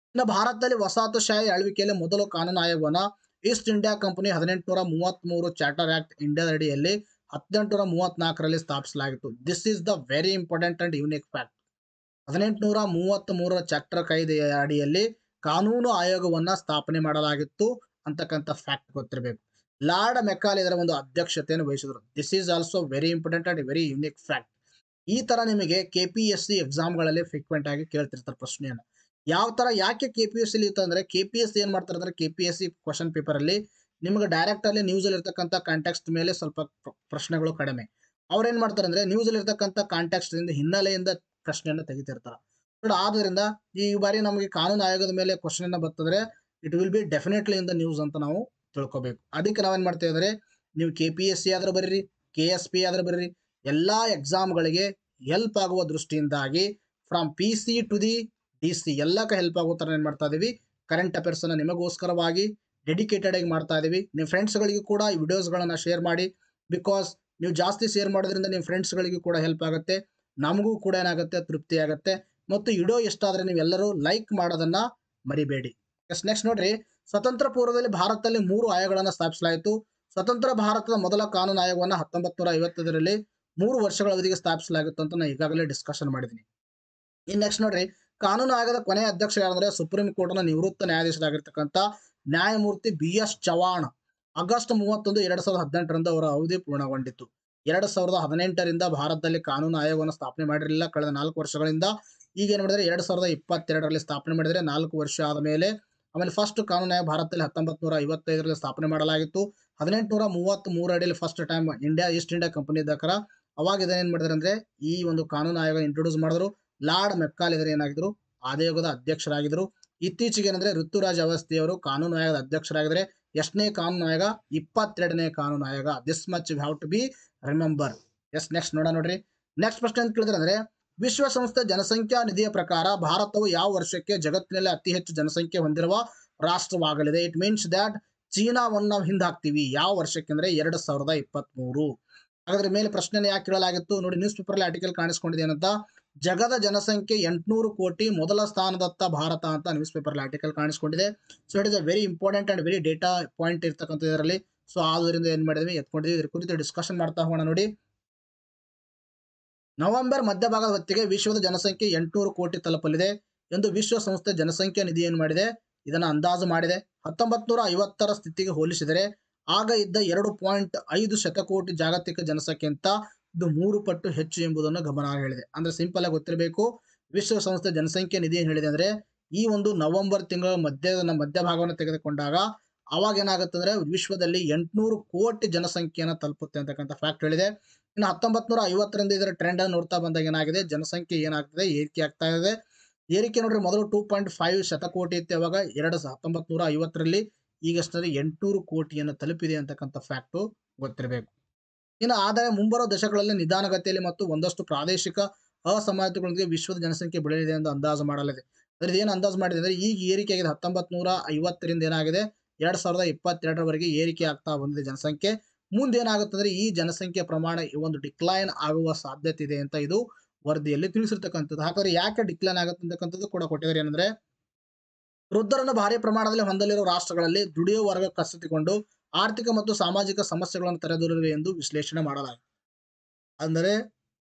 Speaker 1: ಇನ್ನು ಭಾರತದಲ್ಲಿ ವಸಾಹತುಶಾಹಿ ಆಳ್ವಿಕೆಯಲ್ಲಿ ಮೊದಲು ಕಾನೂನು ಆಯೋಗವನ್ನ ಈಸ್ಟ್ ಇಂಡಿಯಾ ಕಂಪನಿ ಹದಿನೆಂಟುನೂರ ಮೂವತ್ಮೂರು ಚಾರ್ಟರ್ ಆಕ್ಟ್ ಇಂಡಿಯಾದ ಅಡಿಯಲ್ಲಿ ಹದಿನೆಂಟುನೂರ ಮೂವತ್ನಾಲ್ಕರಲ್ಲಿ ಸ್ಥಾಪಿಸಲಾಗಿತ್ತು this is the very important and unique fact ಹದಿನೆಂಟುನೂರ ಮೂವತ್ತ್ ಮೂರರ ಚಾಪ್ಟರ್ ಕಾಯ್ದೆಯ ಅಡಿಯಲ್ಲಿ ಕಾನೂನು ಆಯೋಗವನ್ನ ಸ್ಥಾಪನೆ ಮಾಡಲಾಗಿತ್ತು ಅಂತಕ್ಕಂಥ ಫ್ಯಾಕ್ಟ್ ಗೊತ್ತಿರಬೇಕು ಲಾರ್ಡ್ ಮೆಕ್ಕಾಲ್ ಇದರ ಒಂದು ಅಧ್ಯಕ್ಷತೆಯನ್ನು ವಹಿಸಿದರು this is also very important and very unique fact ಈ ತರ ನಿಮಗೆ ಕೆ ಪಿ ಎಸ್ ಸಿ ಎಕ್ಸಾಮ್ಗಳಲ್ಲಿ ಫ್ರೀಕ್ವೆಂಟ್ ಆಗಿ ಕೇಳ್ತಿರ್ತಾರೆ ಪ್ರಶ್ನೆಯನ್ನು ಯಾವ ತರ ಯಾಕೆ ಕೆ ಪಿ ಎಸ್ ಸಿ ಇತ್ತಂದ್ರೆ ಕೆ ಪಿ ಎಸ್ ಸಿ ಏನ್ ಮಾಡ್ತಾರೆ ಅಂದ್ರೆ K P S C question paper ಅಲ್ಲಿ ನಿಮ್ಗೆ ಡೈರೆಕ್ಟ್ ಅಲ್ಲಿ ನ್ಯೂಸ್ ಅಲ್ಲಿ ಇರ್ತಕ್ಕಂಥ ಕಾಂಟ್ಯಾಕ್ಸ್ಟ್ ಮೇಲೆ ಸ್ವಲ್ಪ ಪ್ರ- ಪ್ರಶ್ನೆಗಳು ಕಡಿಮೆ ಅವ್ರೇನ್ ಮಾಡ್ತಾರೆ ಅಂದ್ರೆ ನ್ಯೂಸ್ ಅಲ್ಲಿ ಇರ್ತಕ್ಕಂಥ ಕಾಂಟ್ಯಾಕ್ಸ್ಟ್ ಇಂದ ಹಿನ್ನೆಲೆಯಿಂದ ಪ್ರಶ್ನೆಯನ್ನು ತೆಗಿತಿರ್ತಾರೆ ಬಟ್ ಆದ್ರಿಂದ ಈ ಬಾರಿ ನಮಗೆ ಕಾನೂನು ಆಯೋಗದ ಮೇಲೆ ಕ್ವಶನ್ ಅನ್ನ ಬರ್ತದ್ರೆ it will be definitely in the news ಅಂತ ನಾವು ತಿಳ್ಕೊಬೇಕು ಅದಕ್ಕೆ ನಾವೇನ್ ಮಾಡ್ತೇವೆ ಅಂದ್ರೆ ನೀವು ಕೆ ಪಿ ಎಸ್ ಸಿ ಆದ್ರೆ ಬರೀರಿ ಕೆ ಎಸ್ ಪಿ ಆದ್ರೆ ಬರೀರಿ ಎಲ್ಲಾ ಎಕ್ಸಾಮ್ಗಳಿಗೆ ಹೆಲ್ಪ್ ಆಗುವ ದೃಷ್ಟಿಯಿಂದಾಗಿ from P C to the D C ಎಲ್ಲಕ್ಕೆ ಹೆಲ್ಪ್ ಆಗೋ ಥರ ಏನು ಮಾಡ್ತಾ ಇದೀವಿ ಕರೆಂಟ್ ಅಫೇರ್ಸ್ ಅನ್ನ ನಿಮಗೋಸ್ಕರವಾಗಿ ಡೆಡಿಕೇಟೆಡ್ ಆಗಿ ಮಾಡ್ತಾ ಇದೀವಿ ನಿಮ್ಮ ಫ್ರೆಂಡ್ಸ್ಗಳಿಗೂ ಕೂಡ ಈ ವಿಡಿಯೋಸ್ಗಳನ್ನ ಶೇರ್ ಮಾಡಿ ಬಿಕಾಸ್ ನೀವು ಜಾಸ್ತಿ ಶೇರ್ ಮಾಡೋದ್ರಿಂದ ನಿಮ್ಮ ಫ್ರೆಂಡ್ಸ್ಗಳಿಗೂ ಕೂಡ ಹೆಲ್ಪ್ ಆಗುತ್ತೆ ನಮಗೂ ಕೂಡ ಏನಾಗುತ್ತೆ ತೃಪ್ತಿ ಆಗುತ್ತೆ ಮತ್ತು ವಿಡಿಯೋ ಇಷ್ಟ ಆದರೆ ನೀವೆಲ್ಲರೂ ಲೈಕ್ ಮಾಡೋದನ್ನ ಮರಿಬೇಡಿ ಎಸ್ ನೆಕ್ಸ್ಟ್ ನೋಡ್ರಿ ಸ್ವತಂತ್ರ ಪೂರ್ವದಲ್ಲಿ ಭಾರತದಲ್ಲಿ ಮೂರು ಆಯೋಗಗಳನ್ನು ಸ್ಥಾಪಿಸಲಾಯಿತು ಸ್ವತಂತ್ರ ಭಾರತದ ಮೊದಲ ಕಾನೂನು ಆಯೋಗವನ್ನು ಹತ್ತೊಂಬತ್ತು ನೂರ ಐವತ್ತದರಲ್ಲಿ ಮೂರು ವರ್ಷಗಳ ಅವಧಿಗೆ ಸ್ಥಾಪಿಸಲಾಗಿತ್ತು ಅಂತ ನಾನು ಈಗಾಗಲೇ ಡಿಸ್ಕಷನ್ ಮಾಡಿದ್ದೀನಿ ಇನ್ನು ನೆಕ್ಸ್ಟ್ ನೋಡ್ರಿ ಕಾನೂನು ಆಯೋಗದ ಕೊನೆಯ ಅಧ್ಯಕ್ಷ ಯಾರಂದ್ರೆ ಸುಪ್ರೀಂ ಕೋರ್ಟ್ನ ನಿವೃತ್ತ ನ್ಯಾಯಾಧೀಶರಾಗಿರ್ತಕ್ಕಂಥ ನ್ಯಾಯಮೂರ್ತಿ ಬಿ ಎಸ್ ಚವಾಣ್ ಆಗಸ್ಟ್ ಮೂವತ್ತೊಂದು ಎರಡ್ ಸಾವಿರದ ಹದಿನೆಂಟರಿಂದ ಅವರ ಅವಧಿ ಪೂರ್ಣಗೊಂಡಿತ್ತು ಎರಡ್ ಸಾವಿರದ ಹದಿನೆಂಟರಿಂದ ಭಾರತದಲ್ಲಿ ಕಾನೂನು ಆಯೋಗವನ್ನು ಸ್ಥಾಪನೆ ಮಾಡಿರಲಿಲ್ಲ ಕಳೆದ ನಾಲ್ಕು ವರ್ಷಗಳಿಂದ ಈಗ ಏನ್ ಮಾಡಿದ್ರೆ ಎರಡ್ ಸಾವಿರದ ಇಪ್ಪತ್ತೆರಡರಲ್ಲಿ ಸ್ಥಾಪನೆ ಮಾಡಿದರೆ ನಾಲ್ಕು ವರ್ಷ ಆದ ಮೇಲೆ ಆಮೇಲೆ ಫಸ್ಟ್ ಕಾನೂನು ಆಯೋಗ ಭಾರತದಲ್ಲಿ ಹತ್ತೊಂಬತ್ತು ನೂರ ಐವತ್ತೈದರಲ್ಲಿ ಸ್ಥಾಪನೆ ಮಾಡಲಾಗಿತ್ತು ಹದಿನೆಂಟುನೂರ ಮೂವತ್ತ್ ಮೂರಡಿಯಲ್ಲಿ first time India East India company ಇದ್ದಕರ ಅವಾಗ ಇದನ್ನೇನ್ ಮಾಡಿದ್ರೆ ಅಂದ್ರೆ ಈ ಒಂದು ಕಾನೂನು ಆಯೋಗ ಇಂಟ್ರೊಡ್ಯೂಸ್ ಮಾಡಿದ್ರು ಲಾರ್ಡ್ ಮೆಕ್ಕಾಲ್ ಇದರ ಏನಾಗಿದ್ರು ಆಯೋಗದ ಅಧ್ಯಕ್ಷರಾಗಿದ್ರು ಇತ್ತೀಚೆಗೆ ಏನಂದ್ರೆ ಋತುರಾಜ್ ಅವಸ್ಥಿಯವರು ಕಾನೂನು ಆಯೋಗದ ಅಧ್ಯಕ್ಷರಾಗಿದ್ದಾರೆ ಎಷ್ಟನೇ ಕಾನೂನು ಆಯೋಗ ಇಪ್ಪತ್ತೆರಡನೇ ಕಾನೂನು ಆಯೋಗ this much have to be remember as next ನೋಡ ನೋಡ್ರಿ ನೆಕ್ಸ್ಟ್ ಪ್ರಶ್ನೆ ಅಂತ ಕೇಳಿದ್ರೆ ಅಂದ್ರೆ ವಿಶ್ವಸಂಸ್ಥೆ ಜನಸಂಖ್ಯಾ ನಿಧಿಯ ಪ್ರಕಾರ ಭಾರತವು ಯಾವ ವರ್ಷಕ್ಕೆ ಜಗತ್ತಿನಲ್ಲಿ ಅತಿ ಹೆಚ್ಚು ಜನಸಂಖ್ಯೆ ಹೊಂದಿರುವ ರಾಷ್ಟ್ರವಾಗಲಿದೆ ಇಟ್ ಮೀನ್ಸ್ ದ್ಯಾಟ್ ಚೀನಾವನ್ನು ನಾವು ಹಿಂದೆ ಹಾಕ್ತೀವಿ ಯಾವ ವರ್ಷಕ್ಕೆ ಅಂದ್ರೆ ಎರಡ್ ಸಾವಿರದ ಇಪ್ಪತ್ತ್ ಮೂರು ಹಾಗಾದ್ರೆ ಮೇಲೆ ಪ್ರಶ್ನೆ ಯಾಕೆ ಕೇಳಲಾಗಿತ್ತು ನೋಡಿ ನ್ಯೂಸ್ ಪೇಪರ್ ಅಲ್ಲಿ ಆರ್ಟಿಕಲ್ ಕಾಣಿಸ್ಕೊಂಡಿದೆ ಏನಂತ ಜಗದ ಜನಸಂಖ್ಯೆ ಎಂಟುನೂರು ಕೋಟಿ ಮೊದಲ ಸ್ಥಾನದತ್ತ ಭಾರತ ಅಂತ ನ್ಯೂಸ್ ಪೇಪರ್ ಅಲ್ಲಿ ಆರ್ಟಿಕಲ್ ಕಾಣಿಸ್ಕೊಂಡಿದೆ so it is a very important and very data point ಇರ್ತಕ್ಕಂಥ ಇದರಲ್ಲಿ ಸೊ ಆದ್ರಿಂದ ಏನ್ ಮಾಡಿದ್ವಿ ಎತ್ಕೊಂಡಿದ್ವಿ ಇದ್ರ ಕುರಿತು ಡಿಸ್ಕಷನ್ ಮಾಡ್ತಾ ಹೋಗೋಣ ನೋಡಿ ನವೆಂಬರ್ ಮಧ್ಯಭಾಗದ ಹೊತ್ತಿಗೆ ವಿಶ್ವದ ಜನಸಂಖ್ಯೆ ಎಂಟುನೂರು ಕೋಟಿ ತಲುಪಲಿದೆ ಎಂದು ವಿಶ್ವಸಂಸ್ಥೆ ಜನಸಂಖ್ಯಾ ನಿಧಿ ಏನ್ ಮಾಡಿದೆ ಇದನ್ನ ಅಂದಾಜು ಮಾಡಿದೆ ಹತ್ತೊಂಬತ್ ನೂರ ಐವತ್ತರ ಸ್ಥಿತಿಗೆ ಹೋಲಿಸಿದರೆ ಆಗ ಇದ್ದ ಎರಡು ಪಾಯಿಂಟ್ ಐದು ಶತಕೋಟಿ ಜಾಗತಿಕ ಜನಸಂಖ್ಯೆಗಿಂತ ಇದು ಮೂರು ಪಟ್ಟು ಹೆಚ್ಚು ಎಂಬುದನ್ನು ಗಮನ ಹೇಳಿದೆ ಅಂದ್ರೆ ಸಿಂಪಲ್ ಆಗಿ ಗೊತ್ತಿರಬೇಕು ವಿಶ್ವಸಂಸ್ಥೆ ಜನಸಂಖ್ಯೆ ನಿಧಿ ಏನ್ ಹೇಳಿದೆ ಅಂದ್ರೆ ಈ ಒಂದು ನವೆಂಬರ್ ತಿಂಗಳ ಮಧ್ಯದ ಮಧ್ಯಭಾಗವನ್ನು ತೆಗೆದುಕೊಂಡಾಗ ಅವಾಗ ಏನಾಗುತ್ತೆ ಅಂದ್ರೆ ವಿಶ್ವದಲ್ಲಿ ಎಂಟುನೂರು ಕೋಟಿ ಜನಸಂಖ್ಯೆಯನ್ನು ತಲುಪುತ್ತೆ ಅಂತಕ್ಕಂಥ ಫ್ಯಾಕ್ಟ್ ಹೇಳಿದೆ ಇನ್ನು ಹತ್ತೊಂಬತ್ ನೂರ ಐವತ್ತರಿಂದ ಇದರ ಟ್ರೆಂಡ್ ಅನ್ನು ನೋಡ್ತಾ ಬಂದಾಗ ಏನಾಗಿದೆ ಜನಸಂಖ್ಯೆ ಏನಾಗ್ತದೆ ಏರಿಕೆ ಆಗ್ತಾ ಇದೆ ಏರಿಕೆ ನೋಡ್ರಿ ಮೊದಲು ಟೂ ಪಾಯಿಂಟ್ ಫೈವ್ ಶತಕೋಟಿ ಇತ್ತು ಅವಾಗ ಎರಡು ಹತ್ತೊಂಬತ್ ನೂರ ಐವತ್ತರಲ್ಲಿ ಈಗಷ್ಟೇ ಎಂಟುನೂರು ಕೋಟಿಯನ್ನು ತಲುಪಿದೆ ಅಂತಕ್ಕಂಥ ಫ್ಯಾಕ್ಟು ಗೊತ್ತಿರಬೇಕು ಇನ್ನು ಆದರೆ ಮುಂಬರುವ ದಶಕಗಳಲ್ಲಿ ನಿಧಾನಗತಿಯಲ್ಲಿ ಮತ್ತು ಒಂದಷ್ಟು ಪ್ರಾದೇಶಿಕ ಅಸಮಾನತೆಗಳೊಂದಿಗೆ ವಿಶ್ವದ ಜನಸಂಖ್ಯೆ ಬೆಳೆಯಲಿದೆ ಎಂದು ಅಂದಾಜು ಮಾಡಲಿದೆ ಅದ್ರದ್ದು ಏನು ಅಂದಾಜು ಮಾಡಿದೆ ಅಂದ್ರೆ ಈಗ ಏರಿಕೆ ಆಗಿದೆ ಹತ್ತೊಂಬತ್ ನೂರ ಐವತ್ತರಿಂದ ಏನಾಗಿದೆ ಎರಡ್ ಸಾವಿರದ ಇಪ್ಪತ್ತೆರಡರವರೆಗೆ ಏರಿಕೆ ಆಗ್ತಾ ಬಂದಿದೆ ಜನಸಂಖ್ಯೆ ಮುಂದೆ ಏನಾಗುತ್ತೆ ಅಂದ್ರೆ ಈ ಜನಸಂಖ್ಯೆ ಪ್ರಮಾಣ ಈ ಒಂದು ಡಿಕ್ಲೈನ್ ಆಗುವ ಸಾಧ್ಯತೆ ಇದೆ ಅಂತ ಇದು ವರದಿಯಲ್ಲಿ ತಿಳಿಸಿರ್ತಕ್ಕಂಥದ್ದು ಹಾಗಾದ್ರೆ ಯಾಕೆ ಡಿಕ್ಲೈನ್ ಆಗುತ್ತೆ ಅಂತಕ್ಕಂಥದ್ದು ಕೂಡ ಕೊಟ್ಟಿದ್ದಾರೆ ಏನಂದ್ರೆ ವೃದ್ಧರನ್ನು ಭಾರಿ ಪ್ರಮಾಣದಲ್ಲಿ ಹೊಂದಲಿರುವ ರಾಷ್ಟ್ರಗಳಲ್ಲಿ ದುಡಿಯುವ ವರ್ಗ ಕಸತಿಕೊಂಡು ಆರ್ಥಿಕ ಮತ್ತು ಸಾಮಾಜಿಕ ಸಮಸ್ಯೆಗಳನ್ನು ತಲೆದೋರಿವೆ ಎಂದು ವಿಶ್ಲೇಷಣೆ ಮಾಡಲಾಗಿದೆ ಅಂದರೆ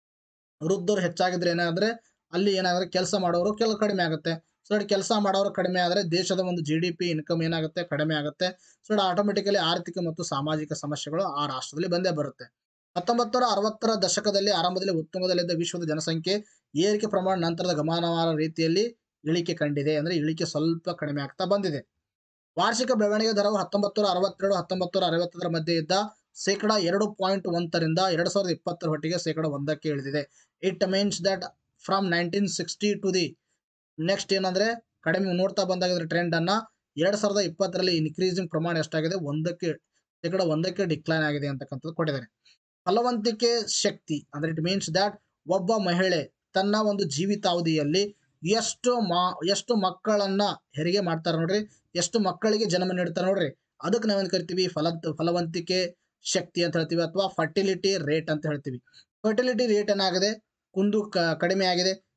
Speaker 1: ವೃದ್ಧರು ಹೆಚ್ಚಾಗಿದ್ರೆ ಏನಾದ್ರೆ ಅಲ್ಲಿ ಏನಾದ್ರೆ ಕೆಲಸ ಮಾಡೋರು ಕೆಲ ಕಡಿಮೆ ಆಗುತ್ತೆ ಸೊ ಕೆಲಸ ಮಾಡೋರು ಕಡಿಮೆ ಆದರೆ ದೇಶದ ಒಂದು ಜಿ ಡಿ ಪಿ ಇನ್ಕಮ್ ಏನಾಗುತ್ತೆ ಕಡಿಮೆ ಆಗುತ್ತೆ ಸೊ ಆಟೋಮೆಟಿಕಲಿ ಆರ್ಥಿಕ ಮತ್ತು ಸಾಮಾಜಿಕ ಸಮಸ್ಯೆಗಳು ಆ ರಾಷ್ಟ್ರದಲ್ಲಿ ಬಂದೇ ಬರುತ್ತೆ ಹತ್ತೊಂಬತ್ತು ನೂರ ಅರವತ್ತರ ದಶಕದಲ್ಲಿ ಆರಂಭದಲ್ಲಿ ಉತ್ತುಂಗದಲ್ಲಿದ್ದ ವಿಶ್ವದ ಜನಸಂಖ್ಯೆ ಏರಿಕೆ ಪ್ರಮಾಣ ನಂತರದ ಗಮನಾರ್ಹ ರೀತಿಯಲ್ಲಿ ಇಳಿಕೆ ಕಂಡಿದೆ ಅಂದ್ರೆ ಇಳಿಕೆ ಸ್ವಲ್ಪ ಕಡಿಮೆ ಆಗ್ತಾ ಬಂದಿದೆ ವಾರ್ಷಿಕ ಬೆಳವಣಿಗೆ ದರವು ಹತ್ತೊಂಬತ್ತು ನೂರ ಅರವತ್ತೆರಡು ಹತ್ತೊಂಬತ್ತು ನೂರ ಅರವತ್ತರ ಮಧ್ಯೆ ಇದ್ದ ಶೇಕಡ ಎರಡು ಪಾಯಿಂಟ್ ಒಂದರಿಂದ ಎರಡ್ ಸಾವಿರದ ಇಪ್ಪತ್ತರ ಹೊಟ್ಟಿಗೆ ಶೇಕಡ ಒಂದಕ್ಕೆ ಇಳಿದಿದೆ it means that from nineteen sixty to the next ಏನಂದ್ರೆ ಕಡಿಮೆ ನೋಡ್ತಾ ಬಂದಾಗ ಇದ್ರ ಟ್ರೆಂಡ್ ಅನ್ನ ಎರಡ್ ಸಾವಿರದ ಇಪ್ಪತ್ತರಲ್ಲಿ ಇನ್ಕ್ರೀಸಿಂಗ್ ಪ್ರಮಾಣ ಎಷ್ಟಾಗಿದೆ ಒಂದಕ್ಕೆ ಶೇಕಡ ಒಂದಕ್ಕೆ ಡಿಕ್ಲೈನ್ ಆಗಿದೆ ಅಂತಕ್ಕಂಥದ್ದು ಕೊಟ್ಟಿದ್ದಾರೆ ಫಲವಂತಿಕೆ ಶಕ್ತಿ ಅಂದ್ರೆ ಇಟ್ ಮೀನ್ಸ್ ದಟ್ ಒಬ್ಬ ಮಹಿಳೆ ತನ್ನ ಒಂದು ಜೀವಿತಾವಧಿಯಲ್ಲಿ ಎಷ್ಟು ಮಾ ಎಷ್ಟು ಮಕ್ಕಳನ್ನ ಹೆರಿಗೆ ಮಾಡ್ತಾರೆ ನೋಡ್ರಿ ಎಷ್ಟು ಮಕ್ಕಳಿಗೆ ಜನ್ಮ ನೀಡ್ತಾರೆ ನೋಡ್ರಿ ಅದಕ್ಕೆ ನಾವೇನ್ ಕರಿತೀವಿ ಫಲ ಫಲವಂತಿಕೆ ಶಕ್ತಿ ಅಂತ ಹೇಳ್ತೀವಿ ಅಥವಾ ಫರ್ಟಿಲಿಟಿ ರೇಟ್ ಅಂತ ಹೇಳ್ತೀವಿ ಫರ್ಟಿಲಿಟಿ ರೇಟ್ ಏನಾಗಿದೆ ಕುಂದು ಕ- ಕಡಿಮೆ ಆಗಿದೆ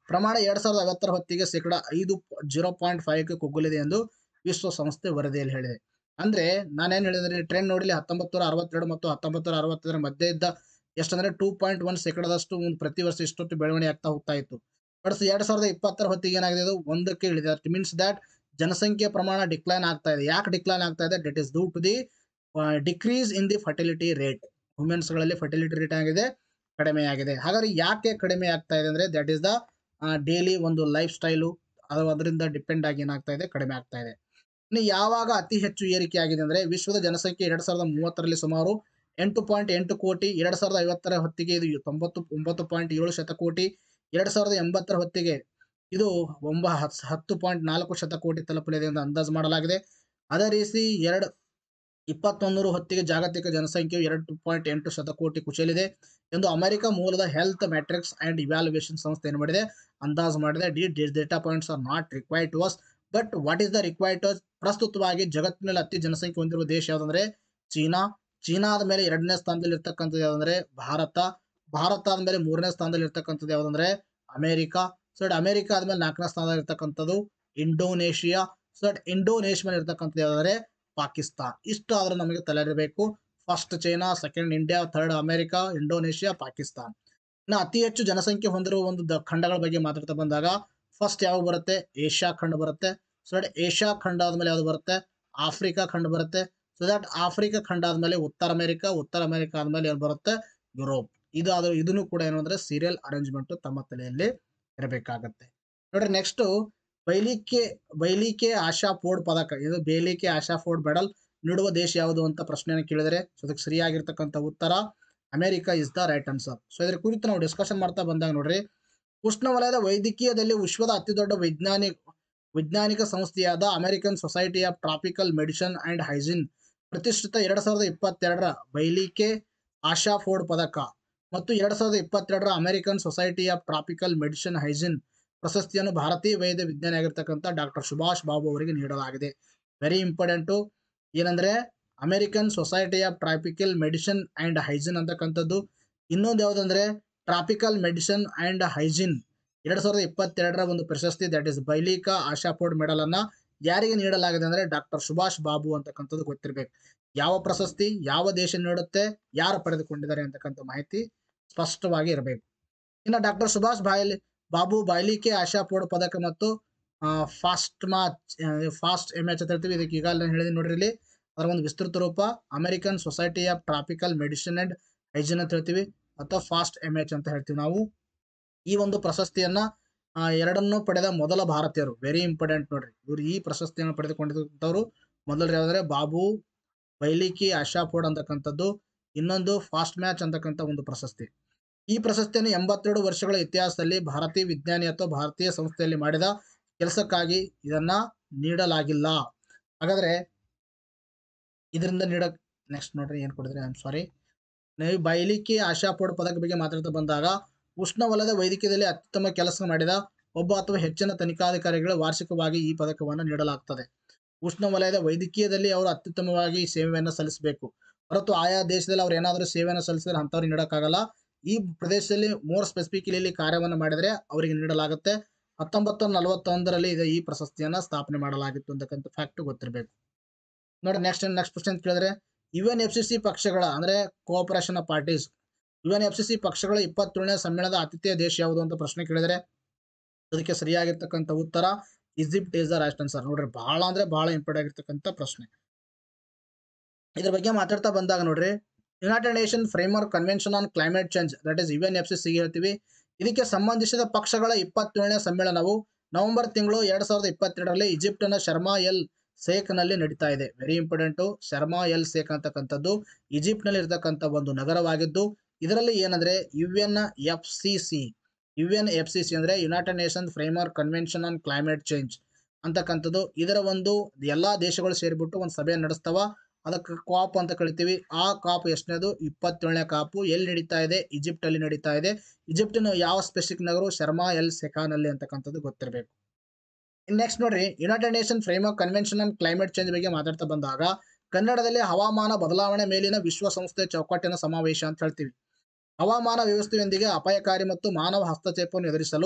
Speaker 1: ಪ್ರಮಾಣ ಎರಡ್ ಸಾವಿರದ ಐವತ್ತರ ಹೊತ್ತಿಗೆ ಶೇಕಡ ಐದು ಜೀರೋ ಪಾಯಿಂಟ್ ಫೈವ್ಗೆ ಕುಗ್ಗಲಿದೆ ಎಂದು ವಿಶ್ವಸಂಸ್ಥೆ ವರದಿಯಲ್ಲಿ ಹೇಳಿದೆ ಅಂದ್ರೆ ನಾನೇನ್ ಹೇಳಿದ್ರೆ ಟ್ರೆಂಡ್ ನೋಡಿಲಿ ಹತ್ತೊಂಬತ್ತು ನೂರ ಅರವತ್ತೆರಡು ಮತ್ತು ಹತ್ತೊಂಬತ್ತು ನೂರ ಅರವತ್ತರ ಮಧ್ಯೆ ಇದ್ದ ಎಷ್ಟಂದ್ರೆ ಟೂ ಪಾಯಿಂಟ್ ಒನ್ ಶೇಕಡದಷ್ಟು ಒಂದು ಪ್ರತಿ ವರ್ಷ ಇಷ್ಟೊತ್ತು ಬೆಳವಣಿಗೆ ಆಗ್ತಾ ಹೋಗ್ತಾ ಇತ್ತು ಬಟ್ ಎರಡ್ ಸಾವಿರದ ಇಪ್ಪತ್ತರ ಹೊತ್ತಿಗೆ ಏನಾಗಿದೆ ಅದು ಒಂದಕ್ಕೆ ಇಳಿದೆ ಮೀನ್ಸ್ ದಟ್ ಜನಸಂಖ್ಯೆ ಪ್ರಮಾಣ ಡಿಕ್ಲೈನ್ ಆಗ್ತಾ ಇದೆ ಯಾಕೆ ಡಿಕ್ಲೈನ್ ಆಗ್ತಾ ಇದೆ that is due to the decrease in the fertility rate ವುಮೆನ್ಸ್ಗಳಲ್ಲಿ ಫರ್ಟಿಲಿಟಿ ರೇಟ್ ಆಗಿದೆ ಕಡಿಮೆ ಆಗಿದೆ ಹಾಗಾದ್ರೆ ಯಾಕೆ ಕಡಿಮೆ ಆಗ್ತಾ ಇದೆ ಅಂದ್ರೆ ದಟ್ ಈಸ್ ದ ಡೈಲಿ ಒಂದು ಲೈಫ್ ಸ್ಟೈಲು ಅದು ಅದರಿಂದ ಡಿಪೆಂಡ್ ಆಗಿ ಏನಾಗ್ತಾ ಇದೆ ಕಡಿಮೆ ಆಗ್ತಾ ಇದೆ ಇನ್ನು ಯಾವಾಗ ಅತಿ ಹೆಚ್ಚು ಏರಿಕೆ ಆಗಿದೆ ಅಂದ್ರೆ ವಿಶ್ವದ ಜನಸಂಖ್ಯೆ ಎರಡ್ ಸಾವಿರದ ಮೂವತ್ತರಲ್ಲಿ ಸುಮಾರು ಎಂಟು ಪಾಯಿಂಟ್ ಎಂಟು ಕೋಟಿ ಎರಡ್ ಸಾವಿರದ ಐವತ್ತರ ಹೊತ್ತಿಗೆ ಇದು ತೊಂಬತ್ತು ಒಂಬತ್ತು ಪಾಯಿಂಟ್ ಏಳು ಶತಕೋಟಿ ಎರಡ್ ಸಾವಿರದ ಎಂಬತ್ತರ ಹೊತ್ತಿಗೆ ಇದು ಒಂಬ ಹತ್- ಹತ್ತು ಪಾಯಿಂಟ್ ನಾಲ್ಕು ಶತಕೋಟಿ ತಲುಪಲಿದೆ ಎಂದು ಅಂದಾಜು ಮಾಡಲಾಗಿದೆ ಅದೇ ರೀತಿ ಎರಡು ಇಪ್ಪತ್ತೊಂದರ ಹೊತ್ತಿಗೆ ಜಾಗತಿಕ ಜನಸಂಖ್ಯೆಯು ಎರಡು ಪಾಯಿಂಟ್ ಎಂಟು ಶತಕೋಟಿ ಕುಸಿಯಲಿದೆ ಎಂದು ಅಮೆರಿಕ ಮೂಲದ ಹೆಲ್ತ್ ಮ್ಯಾಟ್ರಿಕ್ಸ್ ಅಂಡ್ ಇವ್ಯಾಲ್ಯುಯೇಷನ್ ಸಂಸ್ಥೆ ಏನು ಮಾಡಿದೆ ಅಂದಾಜು ಮಾಡಿದೆ the data points are not required to us but what is the required to ಪ್ರಸ್ತುತವಾಗಿ ಜಗತ್ತಿನಲ್ಲಿ ಅತಿ ಜನಸಂಖ್ಯೆ ಹೊಂದಿರುವ ದೇಶ ಯಾವುದಂದ್ರೆ ಚೀನಾ ಚೀನಾದ ಮೇಲೆ ಎರಡನೇ ಸ್ಥಾನದಲ್ಲಿ ಇರ್ತಕ್ಕಂಥದ್ದು ಯಾವುದಂದ್ರೆ ಭಾರತ ಭಾರತ ಆದ್ಮೇಲೆ ಮೂರನೇ ಸ್ಥಾನದಲ್ಲಿ ಇರ್ತಕ್ಕಂಥದ್ದು ಯಾವುದಂದ್ರೆ ಅಮೆರಿಕ ಸೊ ಅಮೆರಿಕ ಆದ್ಮೇಲೆ ನಾಲ್ಕನೇ ಸ್ಥಾನದಲ್ಲಿ ಇರ್ತಕ್ಕಂಥದ್ದು ಇಂಡೋನೇಷಿಯಾ ಸೊ ಇಂಡೋನೇಷಿಯಾ ಮೇಲೆ ಇರ್ತಕ್ಕಂಥದ್ದು ಯಾವುದಂದ್ರೆ ಪಾಕಿಸ್ತಾನ್ ಇಷ್ಟು ಆದ್ರೆ ನಮಗೆ ತಲೆಯಿರಬೇಕು first China second India third America Indonesia Pakistan ಇನ್ನು ಅತಿ ಹೆಚ್ಚು ಜನಸಂಖ್ಯೆ ಹೊಂದಿರುವ ಒಂದು ದ- ಖಂಡಗಳ ಬಗ್ಗೆ ಮಾತಾಡ್ತಾ ಬಂದಾಗ ಫಸ್ಟ್ ಯಾವ ಬರುತ್ತೆ ಏಷ್ಯಾ ಖಂಡ ಬರುತ್ತೆ ಸೊ ದಟ್ ಏಷ್ಯಾ ಖಂಡ ಆದ್ಮೇಲೆ ಯಾವ್ದು ಬರುತ್ತೆ ಆಫ್ರಿಕಾ ಖಂಡ ಬರುತ್ತೆ ಸೊ ದಟ್ ಆಫ್ರಿಕಾ ಖಂಡ ಆದ್ಮೇಲೆ ಉತ್ತರ ಅಮೆರಿಕ ಉತ್ತರ ಅಮೆರಿಕ ಆದ್ಮೇಲೆ ಏನು ಬರುತ್ತೆ ಯುರೋಪ್ ಇದು ಆದ್ರೂ ಇದನ್ನು ಕೂಡ ಏನು ಅಂದ್ರೆ ಸೀರಿಯಲ್ ಅರೇಂಜ್ಮೆಂಟ್ ತಮ್ಮ ತಲೆಯಲ್ಲಿ ಇರಬೇಕಾಗತ್ತೆ ನೋಡ್ರಿ ನೆಕ್ಸ್ಟ್ ಬೈಲಿಕೆ ಬೈಲಿಕೆ ಆಶಾ ಫೋರ್ಡ್ ಪದಕ ಇದು ಬೇಲಿಕೆ ಆಶಾ ಫೋರ್ಡ್ ಮೆಡಲ್ ನೀಡುವ ದೇಶ ಯಾವುದು ಅಂತ ಪ್ರಶ್ನೆಯನ್ನು ಕೇಳಿದರೆ ಸೊ ಅದಕ್ಕೆ ಸರಿಯಾಗಿರ್ತಕ್ಕಂಥ ಉತ್ತರ America is the right answer so ಇದ್ರ ಕುರಿತು ನಾವು ಡಿಸ್ಕಷನ್ ಮಾಡ್ತಾ ಬಂದಾಗ ನೋಡ್ರಿ ಉಷ್ಣವಲಯದ ವೈದ್ಯಕೀಯದಲ್ಲಿ ವಿಶ್ವದ ಅತಿ ದೊಡ್ಡ ವೈಜ್ಞಾನಿಕ ವೈಜ್ಞಾನಿಕ ಸಂಸ್ಥೆಯಾದ American society of tropical medicine and hygiene ಪ್ರತಿಷ್ಠಿತ ಎರಡ್ ಸಾವಿರದ ಇಪ್ಪತ್ತೆರಡರ ಬೈಲಿಕೆ ಆಶಾ ಫೋರ್ಡ್ ಪದಕ ಮತ್ತು ಎರಡ್ ಸಾವಿರದ ಇಪ್ಪತ್ತೆರಡರ American society of tropical medicine hygiene ಪ್ರಶಸ್ತಿಯನ್ನು ಭಾರತೀಯ ವೈದ್ಯ ವಿಜ್ಞಾನಿ ಆಗಿರ್ತಕ್ಕಂಥ ಡಾಕ್ಟರ್ ಸುಭಾಷ್ ಬಾಬು ಅವರಿಗೆ ನೀಡಲಾಗಿದೆ ವೆರಿ ಇಂಪಾರ್ಟೆಂಟು ಏನಂದ್ರೆ American society of tropical medicine and hygiene ಅಂತಕ್ಕಂಥದ್ದು ಇನ್ನೊಂದು ಯಾವುದಂದ್ರೆ ಟ್ರಾಪಿಕಲ್ ಮೆಡಿಸಿನ್ ಅಂಡ್ ಹೈಜಿನ್ ಎರಡ್ ಸಾವಿರದ ಇಪ್ಪತ್ತೆರಡರ ಒಂದು ಪ್ರಶಸ್ತಿ that is Bailey K Ashford medal ಅನ್ನ ಯಾರಿಗೆ ನೀಡಲಾಗಿದೆ ಅಂದ್ರೆ ಡಾಕ್ಟರ್ ಸುಭಾಷ್ ಬಾಬು ಅಂತಕ್ಕಂಥದ್ದು ಗೊತ್ತಿರಬೇಕು ಯಾವ ಪ್ರಶಸ್ತಿ ಯಾವ ದೇಶ ನೀಡುತ್ತೆ ಯಾರು ಪಡೆದುಕೊಂಡಿದ್ದಾರೆ ಅಂತಕ್ಕಂಥ ಮಾಹಿತಿ ಸ್ಪಷ್ಟವಾಗಿ ಇರಬೇಕು ಇನ್ನು doctor Subhash Bailey Babu Bailey K Ashford ಪದಕ ಮತ್ತು ಫಾಸ್ಟ್ ಮಾ ಫಾಸ್ಟ್ ಎಮ್ ಎಚ್ ಅಂತ ಹೇಳ್ತೀವಿ ಇದಕ್ಕೆ ಈಗಾಗಲೇ ಹೇಳಿದೀನಿ ನೋಡ್ರಿ ಇಲ್ಲಿ ಅದರ ಒಂದು ವಿಸ್ತೃತ ರೂಪ American society of tropical medicine and hygiene ಅಂತ ಹೇಳ್ತೀವಿ ಅಥವಾ ಫಾಸ್ಟ್ ಎಮ್ ಎಚ್ ಅಂತ ಹೇಳ್ತೀವಿ ನಾವು ಈ ಒಂದು ಪ್ರಶಸ್ತಿಯನ್ನ ಆ, ಎರಡನ್ನೂ ಪಡೆದ ಮೊದಲ ಭಾರತೀಯರು ವೆರಿ ಇಂಪಾರ್ಟೆಂಟ್ ನೋಡ್ರಿ ಇವರು ಈ ಪ್ರಶಸ್ತಿಯನ್ನು ಪಡೆದುಕೊಂಡಿದ್ದವರು ಮೊದಲು ಯಾವ್ದಂದ್ರೆ ಬಾಬು ಬೈಲಿಕಿ ಆಶಾ ಫೋರ್ಡ್ ಅಂತಕ್ಕಂಥದ್ದು ಇನ್ನೊಂದು ಫಾಸ್ಟ್ ಮ್ಯಾಚ್ ಅಂತಕ್ಕಂಥ ಒಂದು ಪ್ರಶಸ್ತಿ ಈ ಪ್ರಶಸ್ತಿಯನ್ನು ಎಂಬತ್ತೆರಡು ವರ್ಷಗಳ ಇತಿಹಾಸದಲ್ಲಿ ಭಾರತೀಯ ವಿಜ್ಞಾನಿ ಅಥವಾ ಭಾರತೀಯ ಸಂಸ್ಥೆಯಲ್ಲಿ ಮಾಡಿದ ಕೆಲಸಕ್ಕಾಗಿ ಇದನ್ನ ನೀಡಲಾಗಿಲ್ಲ ಹಾಗಾದ್ರೆ ಇದರಿಂದ ನೀಡ ನೆಕ್ಸ್ಟ್ ನೋಡ್ರಿ ಏನ್ ಕೊಡಿದ್ರಿ ಐ ಆಮ್ ಸಾರಿ ನೀವು ಬೈಲಿಕಿ ಆಶಾ ಫೋರ್ಡ್ ಪದಕ ಬಗ್ಗೆ ಮಾತಾಡ್ತಾ ಬಂದಾಗ ಉಷ್ಣವಲಯದ ವೈದ್ಯಕೀಯದಲ್ಲಿ ಅತ್ಯುತ್ತಮ ಕೆಲಸ ಮಾಡಿದ ಒಬ್ಬ ಅಥವಾ ಹೆಚ್ಚಿನ ತನಿಖಾಧಿಕಾರಿಗಳ ವಾರ್ಷಿಕವಾಗಿ ಈ ಪದಕವನ್ನು ನೀಡಲಾಗ್ತದೆ ಉಷ್ಣವಲಯದ ವೈದ್ಯಕೀಯದಲ್ಲಿ ಅವರು ಅತ್ಯುತ್ತಮವಾಗಿ ಸೇವೆಯನ್ನು ಸಲ್ಲಿಸಬೇಕು ಹೊರತು ಆಯಾ ದೇಶದಲ್ಲಿ ಅವ್ರು ಏನಾದರೂ ಸೇವೆಯನ್ನು ಸಲ್ಲಿಸಿದ್ರೆ ಅಂಥವ್ರಿಗೆ ನೀಡೋಕ್ಕಾಗಲ್ಲ ಈ ಪ್ರದೇಶದಲ್ಲಿ ಮೋರ್ ಸ್ಪೆಸಿಫಿಕಲಿ ಇಲ್ಲಿ ಕಾರ್ಯವನ್ನು ಮಾಡಿದರೆ ಅವರಿಗೆ ನೀಡಲಾಗುತ್ತೆ ಹತ್ತೊಂಬತ್ತು ನಲವತ್ತೊಂದರಲ್ಲಿ ಇದು ಈ ಪ್ರಶಸ್ತಿಯನ್ನ ಸ್ಥಾಪನೆ ಮಾಡಲಾಗಿತ್ತು ಅಂತಕ್ಕಂಥ ಫ್ಯಾಕ್ಟ್ ಗೊತ್ತಿರಬೇಕು ನೋಡಿ ನೆಕ್ಸ್ಟ್ ನೆಕ್ಸ್ಟ್ ಕ್ವಶನ್ ಕೇಳಿದ್ರೆ U N F C C ಪಕ್ಷಗಳ ಅಂದ್ರೆ cooperation of parties U N F C C ಪಕ್ಷಗಳ ಇಪ್ಪತ್ತೇಳನೇ ಸಮ್ಮೇಳನದ ಆತಿಥ್ಯ ದೇಶ ಯಾವುದು ಅಂತ ಪ್ರಶ್ನೆ ಕೇಳಿದರೆ ಅದಕ್ಕೆ ಸರಿಯಾಗಿರ್ತಕ್ಕಂಥ ಉತ್ತರ ಈಜಿಪ್ಟ್ ಇಸ್ ದ ರಾಷ್ಟ್ರ ಆನ್ಸರ್ ನೋಡ್ರಿ ಬಹಳ ಅಂದ್ರೆ ಬಹಳ ಇಂಪಾರ್ಟೆಂಟ್ ಆಗಿರ್ತಕ್ಕಂಥ ಪ್ರಶ್ನೆ ಇದ್ರ ಬಗ್ಗೆ ಮಾತಾಡ್ತಾ ಬಂದಾಗ ನೋಡ್ರಿ United Nation framework convention on climate change that is U N F C C ಹೇಳ್ತೀವಿ ಇದಕ್ಕೆ ಸಂಬಂಧಿಸಿದ ಪಕ್ಷಗಳ ಇಪ್ಪತ್ತೇಳನೇ ಸಮ್ಮೇಳನವು ನವೆಂಬರ್ ತಿಂಗಳು ಎರಡ್ ಸಾವಿರದ ಇಪ್ಪತ್ತೆರಡರಲ್ಲಿ ಈಜಿಪ್ಟಿನ ಶರ್ಮಾ ಎಲ್ ಸೇಕ್ ನಲ್ಲಿ ನಡೀತಾ ಇದೆ very important Sharm el Sheikh ಅಂತಕ್ಕಂಥದ್ದು ಈಜಿಪ್ಟ್ ನಲ್ಲಿ ಇರತಕ್ಕಂಥ ಒಂದು ನಗರವಾಗಿದ್ದು ಇದರಲ್ಲಿ ಏನಂದ್ರೆ U N F C C U N F C C ಅಂದ್ರೆ United Nation framework convention on climate change ಅಂತಕ್ಕಂಥದ್ದು ಇದರ ಒಂದು ಎಲ್ಲಾ ದೇಶಗಳು ಸೇರಿಬಿಟ್ಟು ಒಂದು ಸಭೆ ನಡೆಸ್ತಾವ ಅದಕ್ಕೆ ಕಾಪ್ ಅಂತ ಕರಿತೀವಿ ಆ ಕಾಪ್ ಎಷ್ಟನೇದು ಇಪ್ಪತ್ತೇಳನೇ ಕಾಪು ಎಲ್ಲಿ ನಡೀತಾ ಇದೆ ಈಜಿಪ್ಟ್ ಅಲ್ಲಿ ನಡೀತಾ ಇದೆ ಈಜಿಪ್ಟಿನ ಯಾವ ಸ್ಪೆಸಿಫಿಕ್ ನಗರ ಶರ್ಮಾ ಎಲ್ ಸೆಕಾನಲ್ಲಿ ಅಂತಕ್ಕಂಥದ್ದು ಗೊತ್ತಿರಬೇಕು ನೆಕ್ಸ್ಟ್ ನೋಡ್ರಿ United Nation framework convention on climate change ಬಗ್ಗೆ ಮಾತಾಡ್ತಾ ಬಂದಾಗ ಕನ್ನಡದಲ್ಲಿ ಹವಾಮಾನ ಬದಲಾವಣೆ ಮೇಲಿನ ವಿಶ್ವಸಂಸ್ಥೆ ಚೌಕಟ್ಟಿನ ಸಮಾವೇಶ ಅಂತ ಹೇಳ್ತೀವಿ ಹವಾಮಾನ ವ್ಯವಸ್ಥೆಯೊಂದಿಗೆ ಅಪಾಯಕಾರಿ ಮತ್ತು ಮಾನವ ಹಸ್ತಕ್ಷೇಪವನ್ನು ಎದುರಿಸಲು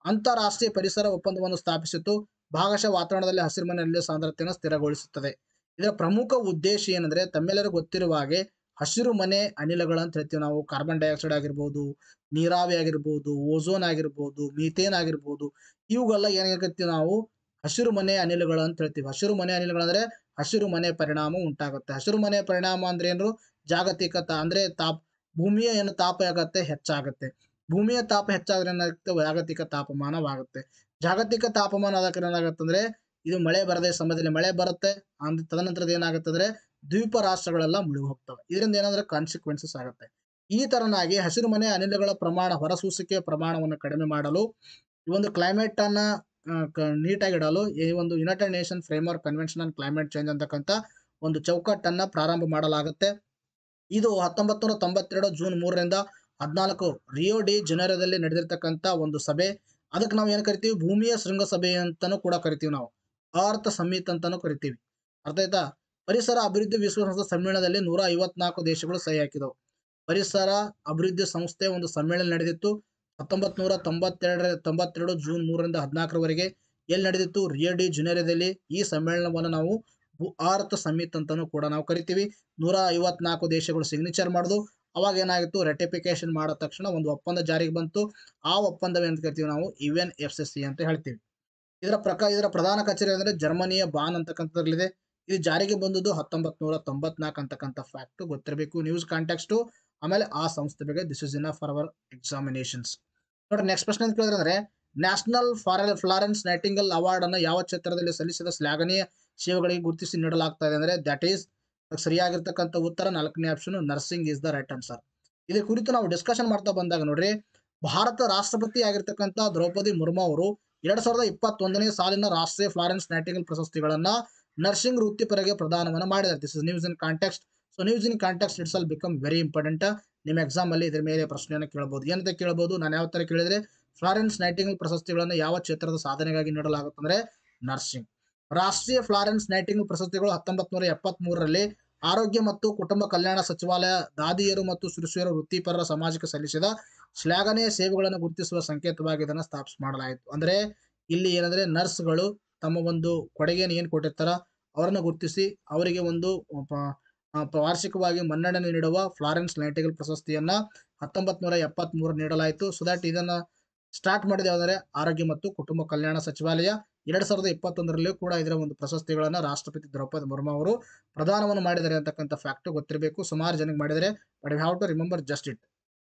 Speaker 1: ಅಂತಾರಾಷ್ಟ್ರೀಯ ಪರಿಸರ ಒಪ್ಪಂದವನ್ನು ಸ್ಥಾಪಿಸಿತು ಭಾಗಶಃ ವಾತಾವರಣದಲ್ಲಿ ಹಸಿರುಮನೆ ಅನಿಲ ಸಾಂದ್ರತೆಯನ್ನು ಸ್ಥಿರಗೊಳಿಸುತ್ತದೆ ಇದರ ಪ್ರಮುಖ ಉದ್ದೇಶ ಏನಂದ್ರೆ ತಮ್ಮೆಲ್ಲರಿಗೂ ಗೊತ್ತಿರುವ ಹಾಗೆ ಹಸಿರು ಮನೆ ಅನಿಲಗಳು ಅಂತ ಹೇಳ್ತೀವಿ ನಾವು ಕಾರ್ಬನ್ ಡೈಆಕ್ಸೈಡ್ ಆಗಿರ್ಬೋದು ನೀರಾವಿ ಆಗಿರ್ಬೋದು ಓಝೋನ್ ಆಗಿರ್ಬೋದು ಮೀಥೇನ್ ಆಗಿರ್ಬೋದು ಇವುಗೆಲ್ಲ ಏನಾಗತ್ತೀವಿ ನಾವು ಹಸಿರು ಮನೆ ಅನಿಲಗಳು ಅಂತ ಹೇಳ್ತೀವಿ ಹಸಿರು ಮನೆ ಅನಿಲಗಳಂದ್ರೆ ಹಸಿರು ಮನೆ ಪರಿಣಾಮ ಉಂಟಾಗುತ್ತೆ ಹಸಿರು ಮನೆ ಪರಿಣಾಮ ಅಂದ್ರೆ ಏನು ಜಾಗತಿಕ ತಾ ಅಂದ್ರೆ ತಾಪ್ ಭೂಮಿಯ ಏನು ತಾಪ ಆಗತ್ತೆ ಹೆಚ್ಚಾಗುತ್ತೆ ಭೂಮಿಯ ತಾಪ ಹೆಚ್ಚಾದ್ರೆ ಏನಾಗುತ್ತೆ ಜಾಗತಿಕ ತಾಪಮಾನವಾಗುತ್ತೆ ಜಾಗತಿಕ ತಾಪಮಾನ ಆದಾಗ ಏನಾಗುತ್ತೆ ಅಂದ್ರೆ ಇದು ಮಳೆ ಬರದೆ ಸಮಯದಲ್ಲಿ ಮಳೆ ಬರುತ್ತೆ ಅಂದ್ರೆ ತದನಂತರದ ಏನಾಗುತ್ತೆ ಅಂದ್ರೆ ದ್ವೀಪ ರಾಷ್ಟ್ರಗಳೆಲ್ಲ ಮುಳುಗಿ ಹೋಗ್ತವೆ ಇದರಿಂದ ಏನಾದ್ರೆ ಕಾನ್ಸಿಕ್ವೆನ್ಸಸ್ ಆಗುತ್ತೆ ಈ ತರನಾಗಿ ಹಸಿರು ಮನೆ ಅನಿಲಗಳ ಪ್ರಮಾಣ ಹೊರಸೂಸುವಿಕೆ ಪ್ರಮಾಣವನ್ನು ಕಡಿಮೆ ಮಾಡಲು ಈ ಒಂದು ಕ್ಲೈಮೇಟ್ ಅನ್ನ ಆ, ಕ- ನೀಟಾಗಿ ಇಡಲು ಈ ಒಂದು United Nation framework convention on climate change ಅಂತಕ್ಕಂಥ ಒಂದು ಚೌಕಟ್ಟನ್ನ ಪ್ರಾರಂಭ ಮಾಡಲಾಗುತ್ತೆ ಇದು ಹತ್ತೊಂಬತ್ತು ನೂರ ತೊಂಬತ್ತೆರಡು ಜೂನ್ ಮೂರರಿಂದ ಹದಿನಾಲ್ಕು ರಿಯೋ ಡಿ ಜನರದಲ್ಲಿ ನಡೆದಿರ್ತಕ್ಕಂಥ ಒಂದು ಸಭೆ ಅದಕ್ಕೆ ನಾವು ಏನು ಕರಿತೀವಿ ಭೂಮಿಯ ಶೃಂಗಸಭೆ ಅಂತಾನೂ ಕೂಡ ಕರಿತೀವಿ ನಾವು ಅರ್ಥ ಸಮಿತ್ ಅಂತಾನೂ ಕರಿತೀವಿ ಅರ್ಥ ಆಯ್ತಾ ಪರಿಸರ ಅಭಿವೃದ್ಧಿ ವಿಶ್ವಸಂಸ್ಥೆ ಸಮ್ಮೇಳನದಲ್ಲಿ ನೂರ ಐವತ್ನಾಲ್ಕು ದೇಶಗಳು ಸಹಿ ಹಾಕಿದವು ಪರಿಸರ ಅಭಿವೃದ್ಧಿ ಸಂಸ್ಥೆ ಒಂದು ಸಮ್ಮೇಳನ ನಡೆದಿತ್ತು ಹತ್ತೊಂಬತ್ ನೂರ ತೊಂಬತ್ತೆರಡರ ತೊಂಬತ್ತೆರಡು ಜೂನ್ ಮೂರರಿಂದ ಹದಿನಾಲ್ಕರವರೆಗೆ ಎಲ್ಲಿ ನಡೆದಿತ್ತು ರಿಯೋ ಡಿ ಜುನೇರಿಯಾದಲ್ಲಿ ಈ ಸಮ್ಮೇಳನವನ್ನು ನಾವು ಭೂ- ಆರ್ಥ ಸಮಿತ್ ಅಂತಾನೂ ಕೂಡ ನಾವು ಕರಿತೀವಿ ನೂರ ಐವತ್ನಾಲ್ಕು ದೇಶಗಳು ಸಿಗ್ನೇಚರ್ ಮಾಡುದು ಅವಾಗ ಏನಾಗಿತ್ತು ರೆಟಿಫಿಕೇಶನ್ ಮಾಡಿದ ತಕ್ಷಣ ಒಂದು ಒಪ್ಪಂದ ಜಾರಿಗೆ ಬಂತು ಆ ಒಪ್ಪಂದ ಅಂತ ಕರಿತೀವಿ ನಾವು ಯು ಎನ್ ಎಫ್ ಸಿ ಅಂತ ಹೇಳ್ತೀವಿ ಇದರ ಪ್ರಕಾರ ಇದರ ಪ್ರಧಾನ ಕಚೇರಿ ಅಂದ್ರೆ ಜರ್ಮನಿಯ ಬಾನ್ ಅಂತಕ್ಕಂಥದ್ರಲ್ಲಿದೆ ಇದು ಜಾರಿಗೆ ಬಂದದ್ದು ಹತ್ತೊಂಬತ್ ನೂರ ತೊಂಬತ್ನಾಲ್ಕು ಅಂತಕ್ಕಂಥ ಫ್ಯಾಕ್ಟ್ ಗೊತ್ತಿರಬೇಕು ನ್ಯೂಸ್ ಕಾಂಟ್ಯಾಕ್ಸ್ಟು ಆಮೇಲೆ ಆ ಸಂಸ್ಥೆ ಬಗ್ಗೆ this is in for our examinations ನೋಡಿ ನೆಕ್ಸ್ಟ್ ಪ್ರಶ್ನೆ ಅಂತ ಕೇಳಿದ್ರೆ ಅಂದ್ರೆ national for Florence Nightingale award ಅನ್ನು ಯಾವ ಕ್ಷೇತ್ರದಲ್ಲಿ ಸಲ್ಲಿಸಿದ ಶ್ಲಾಘನೀಯ ಸೇವೆಗಳಿಗೆ ಗುರುತಿಸಿ ನೀಡಲಾಗ್ತಾ ಇದೆ ಅಂದ್ರೆ ದಟ್ ಈಸ್ ಸರಿಯಾಗಿರ್ತಕ್ಕಂಥ ಉತ್ತರ ನಾಲ್ಕನೇ option nursing is the right answer ಇದ್ರ ಕುರಿತು ನಾವು ಡಿಸ್ಕಷನ್ ಮಾಡ್ತಾ ಬಂದಾಗ ನೋಡ್ರಿ ಭಾರತ ರಾಷ್ಟ್ರಪತಿ ಆಗಿರ್ತಕ್ಕಂಥ ದ್ರೌಪದಿ ಮುರ್ಮು ಅವರು ಎರಡ್ ಸಾವಿರದ ಇಪ್ಪತ್ತೊಂದನೇ ಸಾಲಿನ ರಾಷ್ಟ್ರೀಯ ಫ್ಲಾರೆನ್ಸ್ ನೈಟಿಂಗಲ್ ಪ್ರಶಸ್ತಿಗಳನ್ನ ನರ್ಸಿಂಗ್ ವೃತ್ತಿಪರರಿಗೆ ಪ್ರದಾನವನ್ನು ಮಾಡಿದ್ದಾರೆ this is news in context so news in context it's all become very important ನಿಮ್ಮ ಎಕ್ಸಾಮ್ ಅಲ್ಲಿ ಇದ್ರ ಮೇಲೆ ಪ್ರಶ್ನೆಯನ್ನು ಕೇಳಬಹುದು ಏನಂತ ಕೇಳಬಹುದು ನಾನು ಯಾವ ತರ ಕೇಳಿದ್ರೆ ಫ್ಲಾರೆನ್ಸ್ ನೈಟಿಂಗಲ್ ಪ್ರಶಸ್ತಿಗಳನ್ನು ಯಾವ ಕ್ಷೇತ್ರದ ಸಾಧನೆಗಾಗಿ ನೀಡಲಾಗುತ್ತೆ ಅಂದ್ರೆ ನರ್ಸಿಂಗ್ ರಾಷ್ಟ್ರೀಯ ಫ್ಲಾರೆನ್ಸ್ ನೈಟಿಂಗಲ್ ಪ್ರಶಸ್ತಿಗಳು ಹತ್ತೊಂಬತ್ ನೂರ ಎಪ್ಪತ್ತ್ ಮೂರರಲ್ಲಿ ಆರೋಗ್ಯ ಮತ್ತು ಕುಟುಂಬ ಕಲ್ಯಾಣ ಸಚಿವಾಲಯ ದಾದಿಯರು ಮತ್ತು ಶಿಶುಯರ ವೃತ್ತಿಪರರ ಸಮಾಜಕ್ಕೆ ಸಲ್ಲಿಸಿದ ಶ್ಲಾಘನೀಯ ಸೇವೆಗಳನ್ನು ಗುರುತಿಸುವ ಸಂಕೇತವಾಗಿ ಇದನ್ನು ಸ್ಥಾಪಿಸ ಮಾಡಲಾಯಿತು ಅಂದ್ರೆ ಇಲ್ಲಿ ಏನಂದ್ರೆ ನರ್ಸ್ಗಳು ತಮ್ಮ ಒಂದು ಕೊಡುಗೆಯನ್ನು ಏನು ಕೊಟ್ಟಿರ್ತಾರ ಅವರನ್ನು ಗುರುತಿಸಿ ಅವರಿಗೆ ಒಂದು ಪ- ಆ, ಪ- ವಾರ್ಷಿಕವಾಗಿ ಮನ್ನಣೆ ನೀಡುವ ಫ್ಲಾರೆನ್ಸ್ ನೈಟಿಗಲ್ ಪ್ರಶಸ್ತಿಯನ್ನ ಹತ್ತೊಂಬತ್ ನೂರ ಎಪ್ಪತ್ತ್ ಮೂರು ನೀಡಲಾಯಿತು ಸೊ ದಟ್ ಇದನ್ನ ಸ್ಟಾರ್ಟ್ ಮಾಡಿದೆ ಅಂದರೆ ಆರೋಗ್ಯ ಮತ್ತು ಕುಟುಂಬ ಕಲ್ಯಾಣ ಸಚಿವಾಲಯ ಎರಡ್ ಸಾವಿರದ ಇಪ್ಪತ್ತೊಂದರಲ್ಲೂ ಕೂಡ ಇದರ ಒಂದು ಪ್ರಶಸ್ತಿಗಳನ್ನ ರಾಷ್ಟ್ರಪತಿ ದ್ರೌಪದಿ ಮುರ್ಮು ಅವರು ಪ್ರದಾನವನ್ನು ಮಾಡಿದ್ದಾರೆ ಅಂತಕ್ಕಂಥ ಫ್ಯಾಕ್ಟ್ ಗೊತ್ತಿರಬೇಕು ಸುಮಾರು ಜನಕ್ಕೆ ಮಾಡಿದರೆ but have to remember just it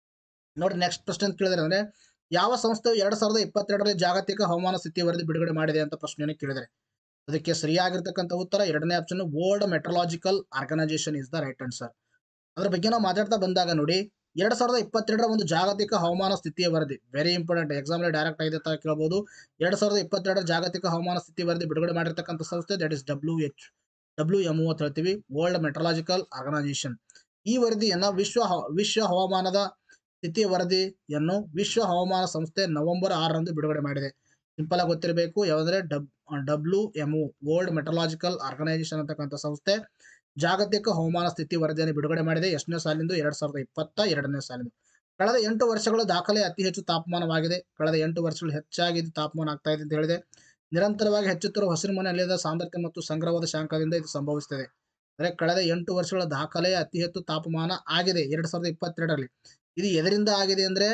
Speaker 1: ನೋಡಿ ನೆಕ್ಸ್ಟ್ ಪ್ರಶ್ನೆ ಅಂತ ಕೇಳಿದ್ರೆ ಅಂದ್ರೆ ಯಾವ ಸಂಸ್ಥೆಯು ಎರಡ್ ಸಾವಿರದ ಇಪ್ಪತ್ತೆರಡರಲ್ಲಿ ಜಾಗತಿಕ ಹವಾಮಾನ ಸ್ಥಿತಿ ವರದಿ ಬಿಡುಗಡೆ ಮಾಡಿದೆ ಅಂತ ಪ್ರಶ್ನೆಯನ್ನು ಕೇಳಿದರೆ ಅದಕ್ಕೆ ಸರಿಯಾಗಿರ್ತಕ್ಕಂಥ ಉತ್ತರ ಎರಡನೇ option world meteorological organization is the right answer ಅದ್ರ ಬಗ್ಗೆ ನಾವು ಮಾತಾಡ್ತಾ ಬಂದಾಗ ನೋಡಿ ಎರಡ್ ಸಾವಿರದ ಇಪ್ಪತ್ತೆರಡರ ಒಂದು ಜಾಗತಿಕ ಹವಾಮಾನ ಸ್ಥಿತಿಯ ವರದಿ ವೆರಿ ಇಂಪಾರ್ಟೆಂಟ್ ಎಕ್ಸಾಮ್ ಡೈರೆಕ್ಟ್ ಆಗಿದೆ ಅಂತ ಕೇಳಬಹುದು ಎರಡ್ ಸಾವಿರದ ಇಪ್ಪತ್ತೆರಡರ ಜಾಗತಿಕ ಹವಾಮಾನ ಸ್ಥಿತಿ ವರದಿ ಬಿಡುಗಡೆ ಮಾಡಿರ್ತಕ್ಕಂಥ ಸಂಸ್ಥೆ that is W H W M ಅಂತ ಹೇಳ್ತೀವಿ ವರ್ಲ್ಡ್ ಮೆಟ್ರಲಾಜಿಕಲ್ ಆರ್ಗನೈಸೇಷನ್ ಈ ವರದಿಯನ್ನ ವಿಶ್ವ ಹ- ವಿಶ್ವ ಹವಾಮಾನದ ಸ್ಥಿತಿ ವರದಿಯನ್ನು ವಿಶ್ವ ಹವಾಮಾನ ಸಂಸ್ಥೆ ನವೆಂಬರ್ ಆರರಂದು ಬಿಡುಗಡೆ ಮಾಡಿದೆ ಸಿಂಪಲ್ ಆಗಿ ಗೊತ್ತಿರಬೇಕು ಯಾವಂದ್ರೆ W W M world meteorological organization ಅಂತಕ್ಕಂಥ ಸಂಸ್ಥೆ ಜಾಗತಿಕ ಹವಾಮಾನ ಸ್ಥಿತಿ ವರದಿಯನ್ನು ಬಿಡುಗಡೆ ಮಾಡಿದೆ ಎಷ್ಟನೇ ಸಾಲಿಂದು ಎರಡ್ ಸಾವಿರದ ಇಪ್ಪತ್ತ ಎರಡನೇ ಸಾಲಿಂದು ಕಳೆದ ಎಂಟು ವರ್ಷಗಳ ದಾಖಲೆ ಅತಿ ಹೆಚ್ಚು ತಾಪಮಾನವಾಗಿದೆ ಕಳೆದ ಎಂಟು ವರ್ಷಗಳು ಹೆಚ್ಚಾಗಿ ಇದು ತಾಪಮಾನ ಆಗ್ತಾ ಇದೆ ಅಂತ ಹೇಳಿದೆ ನಿರಂತರವಾಗಿ ಹೆಚ್ಚುತ್ತಿರುವ ಹಸಿರುಮನೆ ಅನಿಲದ ಸಾಂದ್ರತೆ ಮತ್ತು ಸಂಗ್ರಹವಾದ ಶಾಂಕದಿಂದ ಇದು ಸಂಭವಿಸುತ್ತದೆ ಅಂದರೆ ಕಳೆದ ಎಂಟು ವರ್ಷಗಳ ದಾಖಲೆ ಅತಿ ಹೆಚ್ಚು ತಾಪಮಾನ ಆಗಿದೆ ಎರಡ್ ಸಾವಿರದ ಇಪ್ಪತ್ತೆರಡರಲ್ಲಿ ಇದು ಎದರಿಂದ ಆಗಿದೆ ಅಂದ್ರೆ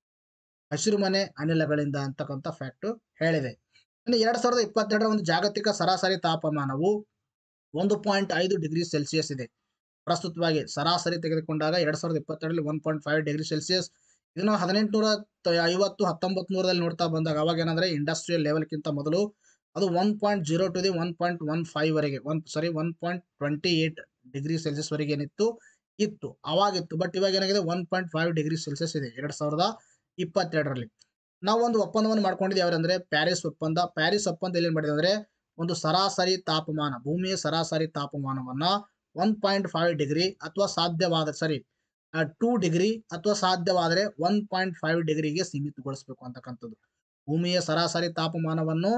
Speaker 1: ಹಸಿರುಮನೆ ಅನಿಲಗಳಿಂದ ಅಂತಕ್ಕಂಥ ಫ್ಯಾಕ್ಟ್ ಹೇಳಿದೆ ಇನ್ನು ಎರಡ್ ಸಾವಿರದ ಇಪ್ಪತ್ತೆರಡರ ಒಂದು ಜಾಗತಿಕ ಸರಾಸರಿ ತಾಪಮಾನವು ಒಂದು ಪಾಯಿಂಟ್ ಐದು ಡಿಗ್ರಿ ಸೆಲ್ಸಿಯಸ್ ಇದೆ ಪ್ರಸ್ತುತವಾಗಿ ಸರಾಸರಿ ತೆಗೆದುಕೊಂಡಾಗ ಎರಡ್ ಸಾವಿರದ ಇಪ್ಪತ್ತೆರಡರಲ್ಲಿ one point five degree Celsius ಇದನ್ನು ಹದಿನೆಂಟುನೂರ ಐವತ್ತು ಹತ್ತೊಂಬತ್ ನೂರದಲ್ಲಿ ನೋಡ್ತಾ ಬಂದಾಗ ಅವಾಗ ಏನಂದ್ರೆ ಇಂಡಸ್ಟ್ರಿಯಲ್ ಲೆವೆಲ್ಗಿಂತ ಮೊದಲು ಅದು one point zero to the one point one five ವರೆಗೆ one sorry one point twenty eight degree Celsius ವರೆಗೆ ಏನಿತ್ತು ಇತ್ತು ಅವಾಗಿತ್ತು ಬಟ್ ಇವಾಗ ಏನಾಗಿದೆ one point five degree Celsius ಇದೆ ಎರಡ್ ಸಾವಿರದ ಇಪ್ಪತ್ತೆರಡರಲ್ಲಿ ನಾವು ಒಂದು ಒಪ್ಪಂದವನ್ನು ಮಾಡ್ಕೊಂಡಿದ್ದೀವಿ ಯಾರಂದ್ರೆ ಪ್ಯಾರಿಸ್ ಒಪ್ಪಂದ ಪ್ಯಾರಿಸ್ ಒಪ್ಪಂದ ಏನ್ ಮಾಡಿದೆ ಅಂದ್ರೆ ಒಂದು ಸರಾಸರಿ ತಾಪಮಾನ ಭೂಮಿಯ ಸರಾಸರಿ ತಾಪಮಾನವನ್ನ ಒನ್ ಪಾಯಿಂಟ್ ಫೈವ್ ಡಿಗ್ರಿ ಅಥವಾ ಸಾಧ್ಯವಾದ ಸರಿ ಟೂ ಡಿಗ್ರಿ ಅಥವಾ ಸಾಧ್ಯವಾದರೆ ಒನ್ ಪಾಯಿಂಟ್ ಫೈವ್ ಡಿಗ್ರಿಗೆ ಸೀಮಿತಗೊಳಿಸಬೇಕು ಅಂತಕ್ಕಂಥದ್ದು ಭೂಮಿಯ ಸರಾಸರಿ ತಾಪಮಾನವನ್ನು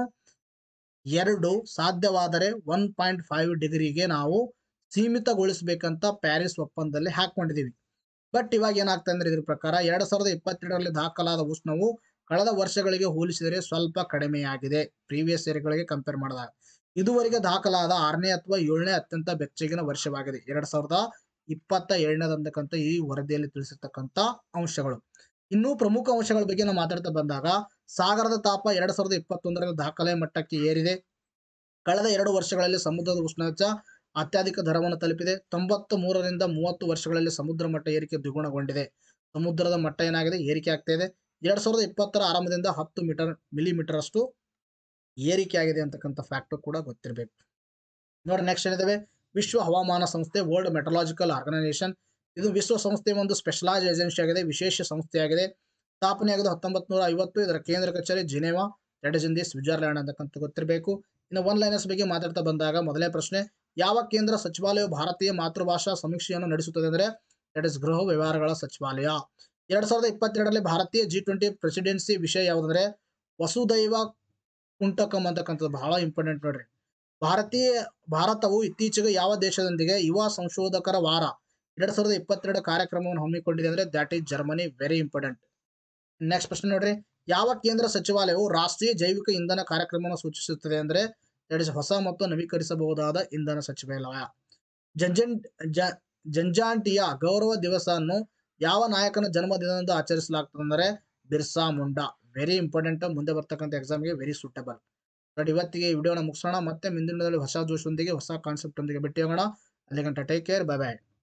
Speaker 1: ಎರಡು ಸಾಧ್ಯವಾದರೆ ಒನ್ ಪಾಯಿಂಟ್ ಫೈವ್ ಡಿಗ್ರಿಗೆ ನಾವು ಸೀಮಿತಗೊಳಿಸಬೇಕಂತ ಪ್ಯಾರಿಸ್ ಒಪ್ಪಂದದಲ್ಲಿ ಹಾಕೊಂಡಿದೀವಿ ಬಟ್ ಇವಾಗ ಏನಾಗ್ತಾ ಅಂದ್ರೆ ಇದ್ರ ಪ್ರಕಾರ ಎರಡ್ ಸಾವಿರದ ಇಪ್ಪತ್ತೆರಡರಲ್ಲಿ ದಾಖಲಾದ ಉಷ್ಣವು ಕಳೆದ ವರ್ಷಗಳಿಗೆ ಹೋಲಿಸಿದರೆ ಸ್ವಲ್ಪ ಕಡಿಮೆಯಾಗಿದೆ ಪ್ರೀವಿಯಸ್ ಇಯರ್ಗಳಿಗೆ ಕಂಪೇರ್ ಮಾಡಿದಾಗ ಇದುವರೆಗೆ ದಾಖಲಾದ ಆರನೇ ಅಥವಾ ಏಳನೇ ಅತ್ಯಂತ ಬೆಚ್ಚಗಿನ ವರ್ಷವಾಗಿದೆ ಎರಡ್ ಸಾವಿರದ ಇಪ್ಪತ್ತ ಏಳನೇದಂತಕ್ಕಂಥ ಈ ವರದಿಯಲ್ಲಿ ತಿಳಿಸಿರ್ತಕ್ಕಂಥ ಅಂಶಗಳು ಇನ್ನೂ ಪ್ರಮುಖ ಅಂಶಗಳ ಬಗ್ಗೆ ನಾವು ಮಾತಾಡ್ತಾ ಬಂದಾಗ ಸಾಗರದ ತಾಪ ಎರಡ್ ಸಾವಿರದ ಇಪ್ಪತ್ತೊಂದರಲ್ಲಿ ದಾಖಲೆ ಮಟ್ಟಕ್ಕೆ ಏರಿದೆ ಕಳೆದ ಎರಡು ವರ್ಷಗಳಲ್ಲಿ ಸಮುದ್ರದ ಉಷ್ಣಾಂಶ ಅತ್ಯಧಿಕ ದರವನ್ನು ತಲುಪಿದೆ ತೊಂಬತ್ತ ಮೂರರಿಂದ ಮೂವತ್ತು ವರ್ಷಗಳಲ್ಲಿ ಸಮುದ್ರ ಮಟ್ಟ ಏರಿಕೆ ದ್ವಿಗುಣಗೊಂಡಿದೆ ಸಮುದ್ರದ ಮಟ್ಟ ಏನಾಗಿದೆ ಏರಿಕೆ ಆಗ್ತಾ ಇದೆ ಎರಡ್ ಸಾವಿರದ ಇಪ್ಪತ್ತರ ಆರಂಭದಿಂದ ಹತ್ತು ಮೀಟರ್ ಮಿಲಿಮೀಟರ್ ಅಷ್ಟು ಏರಿಕೆ ಆಗಿದೆ ಅಂತಕ್ಕಂಥ ಫ್ಯಾಕ್ಟು ಕೂಡ ಗೊತ್ತಿರಬೇಕು ನೋಡಿ ನೆಕ್ಸ್ಟ್ ಏನಿದಾವೆ ವಿಶ್ವ ಹವಾಮಾನ ಸಂಸ್ಥೆ ವರ್ಲ್ಡ್ ಮೆಟಲಾಜಿಕಲ್ ಆರ್ಗನೈಸೇಷನ್ ಇದು ವಿಶ್ವಸಂಸ್ಥೆಯ ಒಂದು ಸ್ಪೆಷಲೈಸ್ ಏಜೆನ್ಸಿ ಆಗಿದೆ ವಿಶೇಷ ಸಂಸ್ಥೆಯಾಗಿದೆ ಸ್ಥಾಪನೆಯಾಗಿದೆ ಹತ್ತೊಂಬತ್ತು ನೂರ ಐವತ್ತು ಇದರ ಕೇಂದ್ರ ಕಚೇರಿ Geneva that is in the Switzerland ಅಂತಕ್ಕಂಥ ಗೊತ್ತಿರಬೇಕು ಇನ್ನು ಒನ್ ಲೈನರ್ಸ್ ಬಗ್ಗೆ ಮಾತಾಡ್ತಾ ಬಂದಾಗ ಮೊದಲನೇ ಪ್ರಶ್ನೆ ಯಾವ ಕೇಂದ್ರ ಸಚಿವಾಲಯವು ಭಾರತೀಯ ಮಾತೃಭಾಷಾ ಸಮೀಕ್ಷೆಯನ್ನು ನಡೆಸುತ್ತದೆ ಅಂದರೆ ದಟ್ ಇಸ್ ಗೃಹ ವ್ಯವಹಾರಗಳ ಸಚಿವಾಲಯ ಎರಡ್ ಸಾವಿರದ ಇಪ್ಪತ್ತೆರಡರಲ್ಲಿ ಭಾರತೀಯ ಜಿ ಟ್ವೆಂಟಿ ಪ್ರೆಸಿಡೆನ್ಸಿ ವಿಷಯ ಯಾವುದಂದ್ರೆ ವಸುದೈವ ಕುಂಟಕಂ ಅಂತಕ್ಕಂಥದ್ದು ಬಹಳ ಇಂಪಾರ್ಟೆಂಟ್ ನೋಡ್ರಿ ಭಾರತೀಯ ಭಾರತವು ಇತ್ತೀಚೆಗೆ ಯಾವ ದೇಶದೊಂದಿಗೆ ಯುವ ಸಂಶೋಧಕರ ವಾರ ಎರಡ್ ಸಾವಿರದ ಇಪ್ಪತ್ತೆರಡು ಕಾರ್ಯಕ್ರಮವನ್ನು ಹಮ್ಮಿಕೊಂಡಿದೆ ಅಂದ್ರೆ that is Germany very important next ಪ್ರಶ್ನೆ ನೋಡ್ರಿ ಯಾವ ಕೇಂದ್ರ ಸಚಿವಾಲಯವು ರಾಷ್ಟ್ರೀಯ ಜೈವಿಕ ಇಂಧನ ಕಾರ್ಯಕ್ರಮವನ್ನು ಸೂಚಿಸುತ್ತದೆ ಅಂದ್ರೆ ದಟ್ ಇಸ್ ಹೊಸ ಮತ್ತು ನವೀಕರಿಸಬಹುದಾದ ಇಂಧನ ಸಚಿವಾಲಯ ಜಂಜನ್ ಜ ಜಂಜಾಂಟಿಯ ಗೌರವ ದಿವಸವನ್ನು ಯಾವ ನಾಯಕನ ಜನ್ಮದಿನದಂದು ಆಚರಿಸಲಾಗ್ತದೆ ಅಂದರೆ ಬಿರ್ಸಾ ಮುಂಡಾ ವೆರಿ ಇಂಪಾರ್ಟೆಂಟ್ ಮುಂದೆ ಬರ್ತಕ್ಕಂಥ ಎಕ್ಸಾಮ್ಗೆ ವೆರಿ ಸೂಟಬಲ್ ಬಟ್ ಇವತ್ತಿಗೆ ಈ ವಿಡಿಯೋನ ಮುಗಿಸೋಣ ಮತ್ತೆ ಮುಂದಿನದಲ್ಲಿ ಹೊಸ ಜೋಶ್ ಒಂದಿಗೆ ಹೊಸ ಕಾನ್ಸೆಪ್ಟ್ ಒಂದಿಗೆ ಭೇಟಿ ಹೋಗೋಣ ಅಲ್ಲಿ ಗಂಟ ಟೇಕ್ ಕೇರ್ ಬೈ ಬಾಯ್